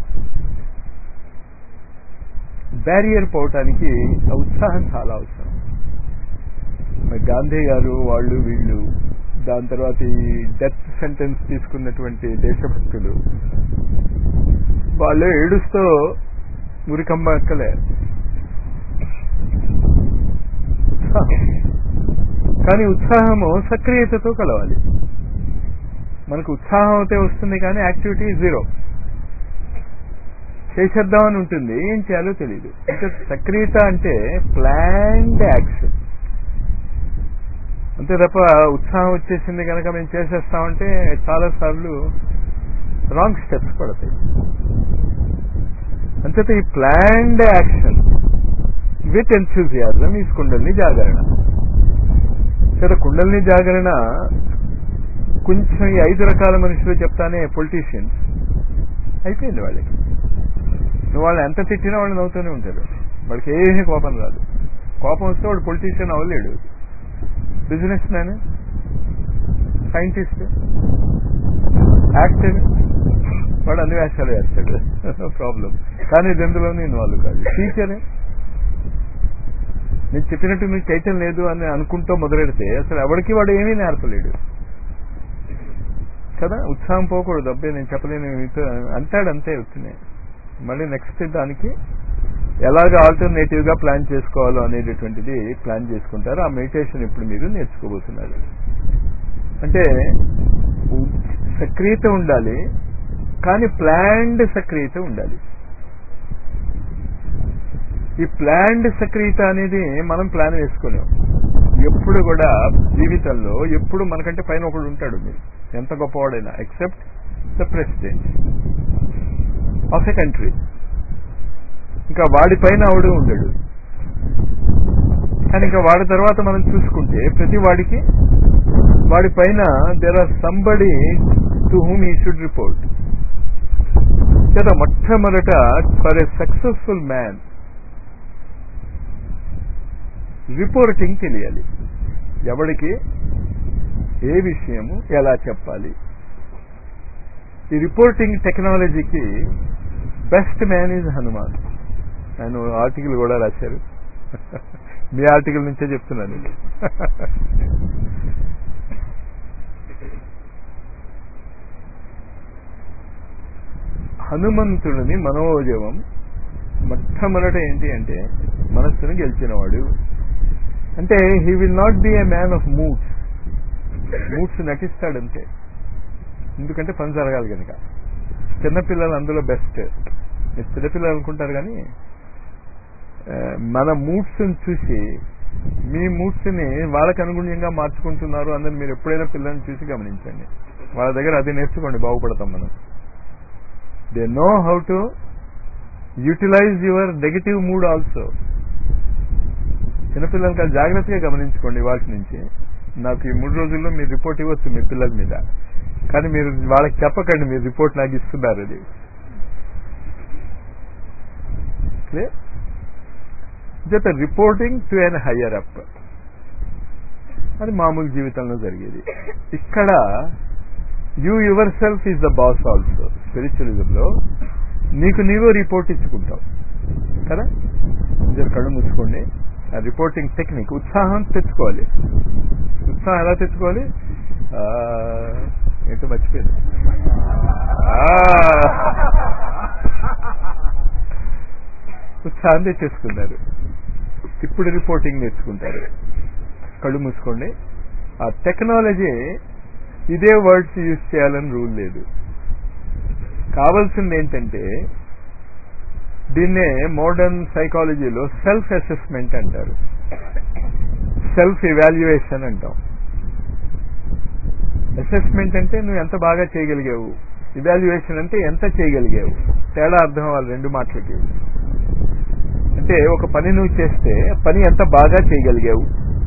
బ్యారియర్ పోవటానికి ఆ ఉత్సాహం చాలా అవసరం మరి గాంధీ గారు వాళ్ళు వీళ్ళు దాని తర్వాత ఈ డెత్ సెంటెన్స్ తీసుకున్నటువంటి దేశభక్తులు వాళ్ళు ఏడుస్తూ ఉరికంబ ఎక్కలే ఉత్సాహం కానీ ఉత్సాహము సక్రియతతో కలవాలి మనకు ఉత్సాహం అయితే వస్తుంది కానీ యాక్టివిటీ జీరో చేసేద్దామని ఉంటుంది ఏం చేయాలో తెలియదు ఇంకా సక్రియత అంటే ప్లాన్డ్ యాక్షన్ అంతే తప్ప ఉత్సాహం వచ్చేసింది కనుక మేము చేసేస్తామంటే చాలా సార్లు రాంగ్ స్టెప్స్ పడతాయి అంతేత ఈ ప్లాన్డ్ యాక్షన్ విత్ ఎన్థ్యూజియాజం ఈ కుండల్ని జాగరణ సరే కుండల్ని జాగరణ కొంచెం ఈ ఐదు రకాల మనుషులు చెప్తానే పొలిటీషియన్స్ అయిపోయింది వాళ్ళకి నువ్వు వాళ్ళని ఎంత తిట్టినా వాళ్ళు నవ్వుతూనే ఉంటారు వాళ్ళకి ఏమీ కోపం రాదు కోపం వస్తే వాడు పొలిటీషియన్ అవ్వలేడు బిజినెస్ మ్యాన్ సైంటిస్ట్ యాక్టర్ వాడు అన్ని వేషాలు వేస్తాడు ప్రాబ్లం కానీ ఇది ఎందులోనూ ఇన్వాల్వ్ కాదు టీచరే నేను చెప్పినట్టు మీకు చేయటం లేదు అని అనుకుంటూ మొదలెడితే అసలు ఎవరికి వాడు ఏమీ నేర్పలేడు కదా ఉత్సాహం పోకూడదు అబ్బాయి నేను చెప్పలేను మీతో అంటాడు అంతే వచ్చినాయి మళ్ళీ నెక్స్ట్ దానికి ఎలాగ ఆల్టర్నేటివ్ గా ప్లాన్ చేసుకోవాలో అనేటటువంటిది ప్లాన్ చేసుకుంటారు ఆ మెడిటేషన్ ఇప్పుడు మీరు నేర్చుకోబోతున్నారు అంటే ఉ- సక్రియత ఉండాలి కానీ ప్లాన్డ్ సక్రియత ఉండాలి ఈ ప్లాన్డ్ సక్రియత అనేది మనం ప్లాన్ వేసుకోలేం ఎప్పుడు కూడా జీవితంలో ఎప్పుడు మనకంటే పైన ఒకడు ఉంటాడు మీరు ఎంత గొప్పవాడైనా except the president of a country ఇంకా వాడి పైన ఆవిడ ఉండడు కానీ ఇంకా వాడి తర్వాత మనం చూసుకుంటే ప్రతి వాడికి వాడి పైన there are somebody to whom he should report కదా మొట్టమొదట for a successful man reporting తెలియాలి ఎవడికి ఏ విషయము ఎలా చెప్పాలి ఈ రిపోర్టింగ్ టెక్నాలజీకి బెస్ట్ మ్యాన్ ఈజ్ హనుమాన్ ఆయన ఆర్టికల్ కూడా రాశారు మీ ఆర్టికల్ నుంచే చెప్తున్నాను హనుమంతుడిని మనోజవం మొట్టమొదట ఏంటి అంటే మనస్సును గెలిచినవాడు అంటే he will not be a man of moods moods నటిస్తాడంతే ఎందుకంటే పని జరగాలి కనుక చిన్నపిల్లలు అందులో బెస్ట్ మీరు చిన్నపిల్లలు అనుకుంటారు కానీ ఆ, మన మూడ్స్ చూసి మీ మూడ్స్ ని వాళ్ళకి అనుగుణ్యంగా మార్చుకుంటున్నారు అందరు మీరు ఎప్పుడైనా పిల్లల్ని చూసి గమనించండి వాళ్ళ దగ్గర అది నేర్చుకోండి బాగుపడతాం మనం they know how to utilize your negative mood also చిన్నపిల్లలకి అది జాగ్రత్తగా గమనించుకోండి వాటి నుంచి నాకు ఈ మూడు రోజుల్లో మీరు రిపోర్ట్ ఇవ్వచ్చు మీ పిల్లల మీద కానీ మీరు వాళ్ళకి చెప్పకండి మీరు రిపోర్ట్ నాకు ఇస్తున్నారు అది క్లియర్ జత reporting to an higher up అది మామూలు జీవితంలో జరిగేది ఇక్కడ you yourself is the boss also స్పిరిచువలిజంలో నీకు నీవో రిపోర్ట్ ఇచ్చుకుంటావు కదా జర కళ్ళు మూసుకోండి ఆ రిపోర్టింగ్ టెక్నిక్ ఉత్సాహం తెచ్చుకోవాలి ఉత్సాహం ఎలా తెచ్చుకోవాలి ఆ, ఏంటో మర్చిపోయింది ఆ, ఉత్సాహం తెచ్చేసుకున్నారు ఇప్పుడు రిపోర్టింగ్ నేర్చుకుంటారు కళ్ళు మూసుకోండి ఆ టెక్నాలజీ ఇదే వర్డ్స్ యూజ్ చేయాలని రూల్ లేదు కావాల్సింది ఏంటంటే దీన్నే మోడర్న్ సైకాలజీలో సెల్ఫ్ అసెస్మెంట్ అంటారు సెల్ఫ్ ఇవాల్యుయేషన్ అంటాం అసెస్మెంట్ అంటే నువ్వు ఎంత బాగా చేయగలిగావు ఇవాల్యుయేషన్ అంటే ఎంత చేయగలిగావు తేడా అర్థం అవ్వాలి రెండు మాటలకి అంటే ఒక పని నువ్వు చేస్తే పని ఎంత బాగా చేయగలిగావు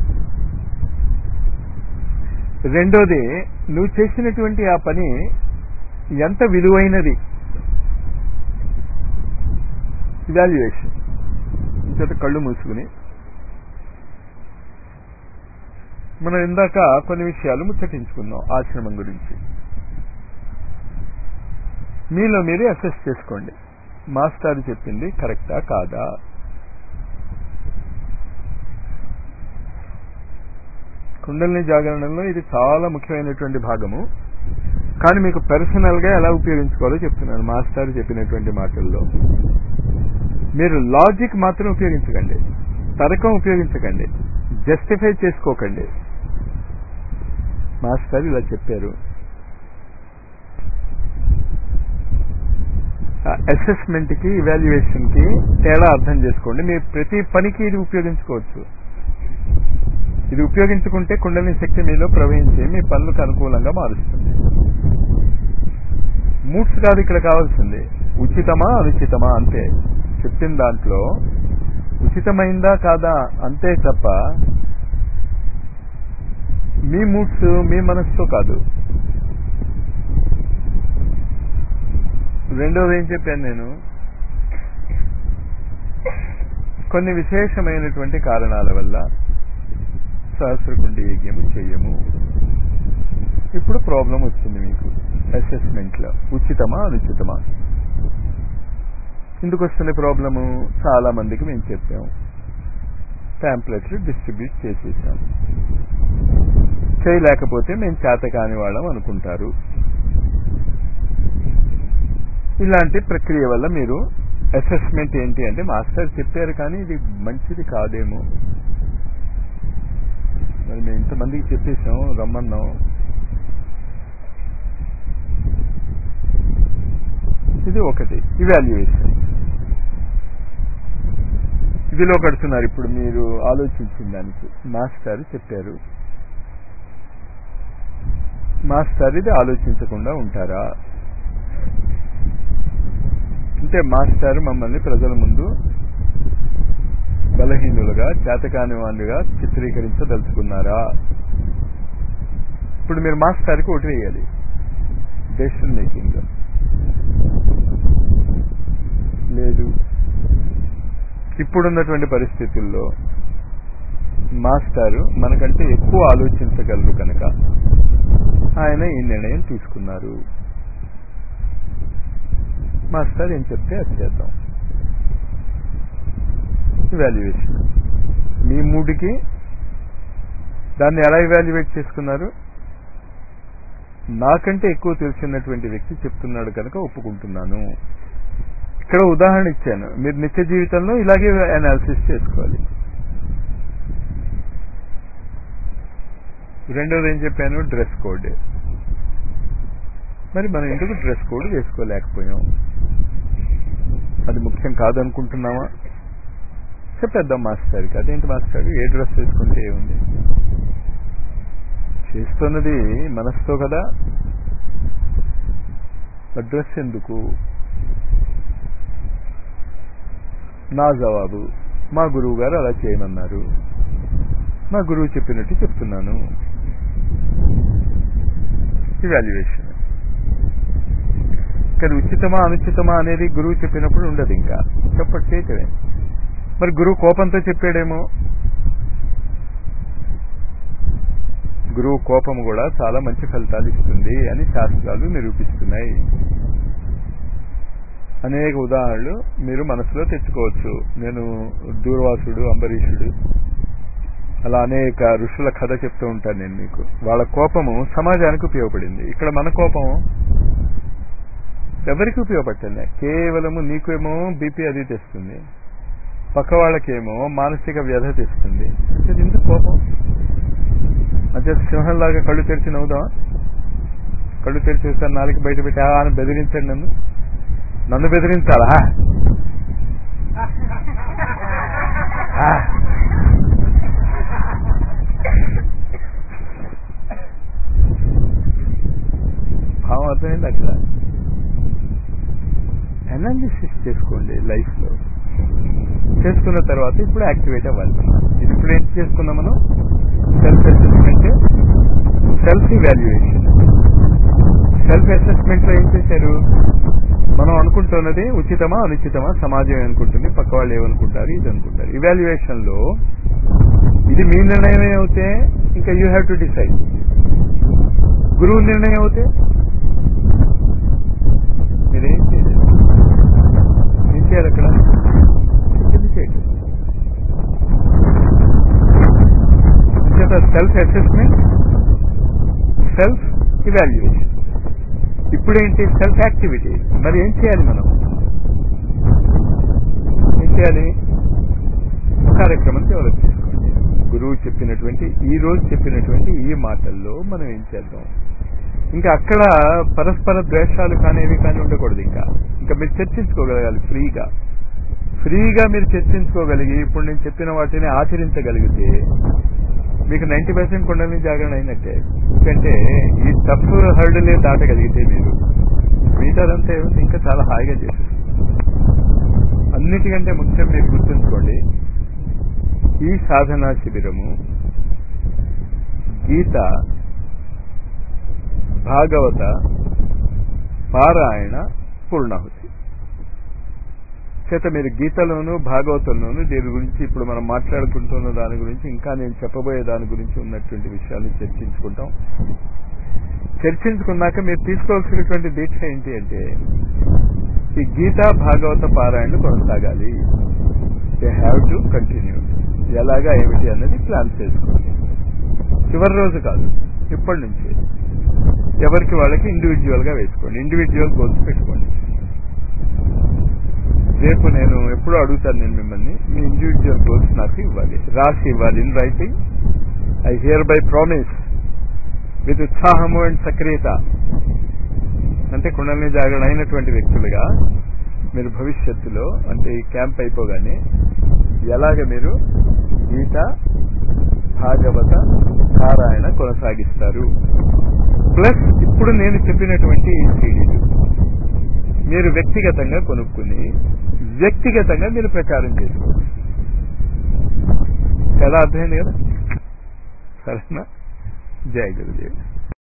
రెండోది నువ్వు చేసినటువంటి ఆ పని ఎంత విలువైనది ఇవాల్యుయేషన్ చేత కళ్ళు మూసుకుని మనం ఇందాక కొన్ని విషయాలు ముచ్చటించుకున్నాం ఆశ్రమం గురించి మీలో మీరు అసెస్ చేసుకోండి మాస్టర్ చెప్పింది కరెక్టా కాదా కుండలిని జాగరణలో ఇది చాలా ముఖ్యమైనటువంటి భాగము కానీ మీకు పర్సనల్ గా ఎలా ఉపయోగించుకోవాలో చెప్తున్నాను మాస్టర్ చెప్పినటువంటి మాటల్లో మీరు లాజిక్ మాత్రం ఉపయోగించకండి తర్కం ఉపయోగించకండి జస్టిఫై చేసుకోకండి మాస్టర్ ఇలా చెప్పారు అసెస్మెంట్ కి ఇవాల్యుయేషన్ కి తేడా అర్థం చేసుకోండి మీరు ప్రతి పనికి ఇది ఉపయోగించుకోవచ్చు ఇది ఉపయోగించుకుంటే కుండలిని శక్తి మీలో ప్రవహించి మీ పనులకు అనుకూలంగా మారుస్తుంది మూడ్స్ కాదు ఇక్కడ కావాల్సింది ఉచితమా అనుచితమా అంతే చెప్పిన దాంట్లో ఉచితమైందా కాదా అంతే తప్ప మీ మూడ్స్ మీ మనస్సుతో కాదు రెండోది ఏం చెప్పాను నేను కొన్ని విశేషమైనటువంటి కారణాల వల్ల సహస్రకుండి యజ్ఞము చెయ్యము ఇప్పుడు ప్రాబ్లం వస్తుంది మీకు అసెస్మెంట్ లో ఉచితమా అనుచితమా ఎందుకు వస్తుంది ప్రాబ్లము చాలా మందికి మేము చెప్పాం ప్యాంప్లెట్లు డిస్ట్రిబ్యూట్ చేసేసాం చేయలేకపోతే మేము చేత కాని వాళ్ళం అనుకుంటారు ఇలాంటి ప్రక్రియ వల్ల మీరు అసెస్మెంట్ ఏంటి అంటే మాస్టర్ చెప్పారు కానీ ఇది మంచిది కాదేమో మరి మేము ఇంతమందికి చెప్పేసాం రమ్మన్నాం ఇది ఒకటి ఇవాల్యుయేషన్ ఇదిలో కడుతున్నారు ఇప్పుడు మీరు ఆలోచించిన దానికి మాస్టర్ చెప్పారు మాస్టర్ ఇది ఆలోచించకుండా ఉంటారా అంటే మాస్టర్ మమ్మల్ని ప్రజల ముందు బలహీనులుగా చేతకాని వాళ్ళుగా చిత్రీకరించదలుచుకున్నారా ఇప్పుడు మీరు మాస్టర్కి ఓటు వేయాలి డెసిషన్ మేకింగ్ లేదు ఇప్పుడున్నటువంటి పరిస్థితుల్లో మాస్టారు మనకంటే ఎక్కువ ఆలోచించగలరు కనుక ఆయన ఈ నిర్ణయం తీసుకున్నారు మాస్టర్ ఏం చెప్తే అది చేద్దాం ఇవాల్యుయేషన్ మీ మూడికి దాన్ని ఎలా ఇవాల్యుయేట్ చేసుకున్నారు నాకంటే ఎక్కువ తెలిసినటువంటి వ్యక్తి చెప్తున్నాడు కనుక ఒప్పుకుంటున్నాను ఇక్కడ ఉదాహరణ ఇచ్చాను మీరు నిత్య జీవితంలో ఇలాగే అనాలిసిస్ చేసుకోవాలి రెండోది ఏం చెప్పాను డ్రెస్ కోడ్ మరి మనం ఎందుకు డ్రెస్ కోడ్ వేసుకోలేకపోయాం అది ముఖ్యం కాదనుకుంటున్నామా చెప్పేద్దాం మాస్టర్కి అదేంటి మాస్టర్ ఏ డ్రెస్ వేసుకుంటే ఏముంది చేస్తున్నది మనసుతో కదా డ్రెస్ ఎందుకు నా జవాబు మా గురువు గారు అలా చేయమన్నారు మా గురువు చెప్పినట్టు చెప్తున్నాను ఇవాల్యుయేషన్ ఇక్కడ ఉచితమా అనుచితమా అనేది గురువు చెప్పినప్పుడు ఉండదు ఇంకా చెప్పట్ చేయటమే మరి గురువు కోపంతో చెప్పాడేమో గురువు కోపం కూడా చాలా మంచి ఫలితాలు ఇస్తుంది అని శాస్త్రాలు నిరూపిస్తున్నాయి అనేక ఉదాహరణలు మీరు మనసులో తెచ్చుకోవచ్చు నేను దూర్వాసుడు అంబరీషుడు అలా అనేక ఋషుల కథ చెప్తూ ఉంటాను నేను మీకు వాళ్ళ కోపము సమాజానికి ఉపయోగపడింది ఇక్కడ మన కోపం ఎవరికి ఉపయోగపడుతుంది కేవలము నీకేమో బీపీ అది తెస్తుంది పక్క వాళ్ళకేమో మానసిక వ్యధ తెస్తుంది అంటే ఎందుకు కోపం అంటే సింహంలాగా కళ్ళు తెరిచి నవ్వుదామా కళ్ళు తెరిచి చూస్తాను నాలుగు బయట పెట్టి "ఆ" అని బెదిరించండి నన్ను నన్ను బెదిరించాలా ఆ. భావం అర్థమైంది అక్కడ అనాలిసిస్ చేసుకోండి లైఫ్ లో చేసుకున్న తర్వాత ఇప్పుడు యాక్టివేట్ అవ్వాలి ఇప్పుడు ఏం చేసుకున్నాం మనం self assessment self evaluation self assessment లో ఏం చేశారు మనం అనుకుంటున్నది ఉచితమా అనుచితమా సమాజం ఏమనుకుంటుంది పక్క వాళ్ళు ఏమనుకుంటారు ఇది అనుకుంటారు ఇవాల్యుయేషన్ లో ఇది మీ నిర్ణయమే అవుతే ఇంకా యూ హ్యావ్ టు డిసైడ్ గురువు నిర్ణయం అవుతే మీరేం చేయలేదు ఏం చేయాలి అక్కడ చెప్పింది చేయటం సెల్ఫ్ అసెస్మెంట్ సెల్ఫ్ ఇవాల్యుయేషన్ ఇప్పుడేంటి సెల్ఫ్ యాక్టివిటీ మరి ఏం చేయాలి మనం ఏం చేయాలి కార్యక్రమం డెవలప్ చేసుకోండి గురువు చెప్పినటువంటి ఈ రోజు చెప్పినటువంటి ఈ మాటల్లో మనం ఏం చేద్దాం ఇంకా అక్కడ పరస్పర ద్వేషాలు కానివి కానీ ఉండకూడదు ఇంకా ఇంకా మీరు చర్చించుకోగలగాలి ఫ్రీగా ఫ్రీగా మీరు చర్చించుకోగలిగి ఇప్పుడు నేను చెప్పిన వాటిని ఆచరించగలిగితే మీకు నైన్టీ పర్సెంట్ కుండలిని జాగరణ అయినట్టే ఎందుకంటే ఈ టఫ్ హర్డులే దాటగలిగితే మీరు మిగతాదంతా ఏముంది ఇంకా చాలా హాయిగా చేసేస్తారు అన్నిటికంటే ముఖ్యం మీరు గుర్తుంచుకోండి ఈ సాధనా శిబిరము గీత భాగవత పారాయణ పూర్ణాహుతి చేత మీరు గీతలోను భాగవతంలోను దీని గురించి ఇప్పుడు మనం మాట్లాడుకుంటున్న దాని గురించి ఇంకా నేను చెప్పబోయే దాని గురించి ఉన్నటువంటి విషయాలు చర్చించుకుంటాం చర్చించుకున్నాక మీరు తీసుకోవాల్సినటువంటి దీక్ష ఏంటి అంటే ఈ గీతా భాగవత పారాయణలు కొనసాగాలి దే హ్యావ్ టు కంటిన్యూ ఎలాగా ఏమిటి అన్నది ప్లాన్ చేసుకోండి చివరి రోజు కాదు ఇప్పటి నుంచి ఎవరికి వాళ్ళకి ఇండివిజువల్ గా వేసుకోండి ఇండివిజువల్ గోల్స్ పెట్టుకోండి రేపు నేను ఎప్పుడూ అడుగుతాను నేను మిమ్మల్ని మీ ఇండివిజువల్ గోల్స్ నాకు ఇవ్వాలి రాసి ఇవ్వాలి in writing I hereby promise with ఉత్సాహము అండ్ సక్రియత అంటే కుండలిని జాగరణ అయినటువంటి వ్యక్తులుగా మీరు భవిష్యత్తులో అంటే ఈ క్యాంప్ అయిపోగానే ఎలాగ మీరు గీత భాగవత పారాయణ కొనసాగిస్తారు ప్లస్ ఇప్పుడు నేను చెప్పినటువంటి ఈ సీడీలు మీరు వ్యక్తిగతంగా కొనుక్కుని వ్యక్తిగతంగా మీరు ప్రచారం చేసుకోవచ్చు ఎలా అర్థమైంది కదా సరేనా జయ గురుదేవ్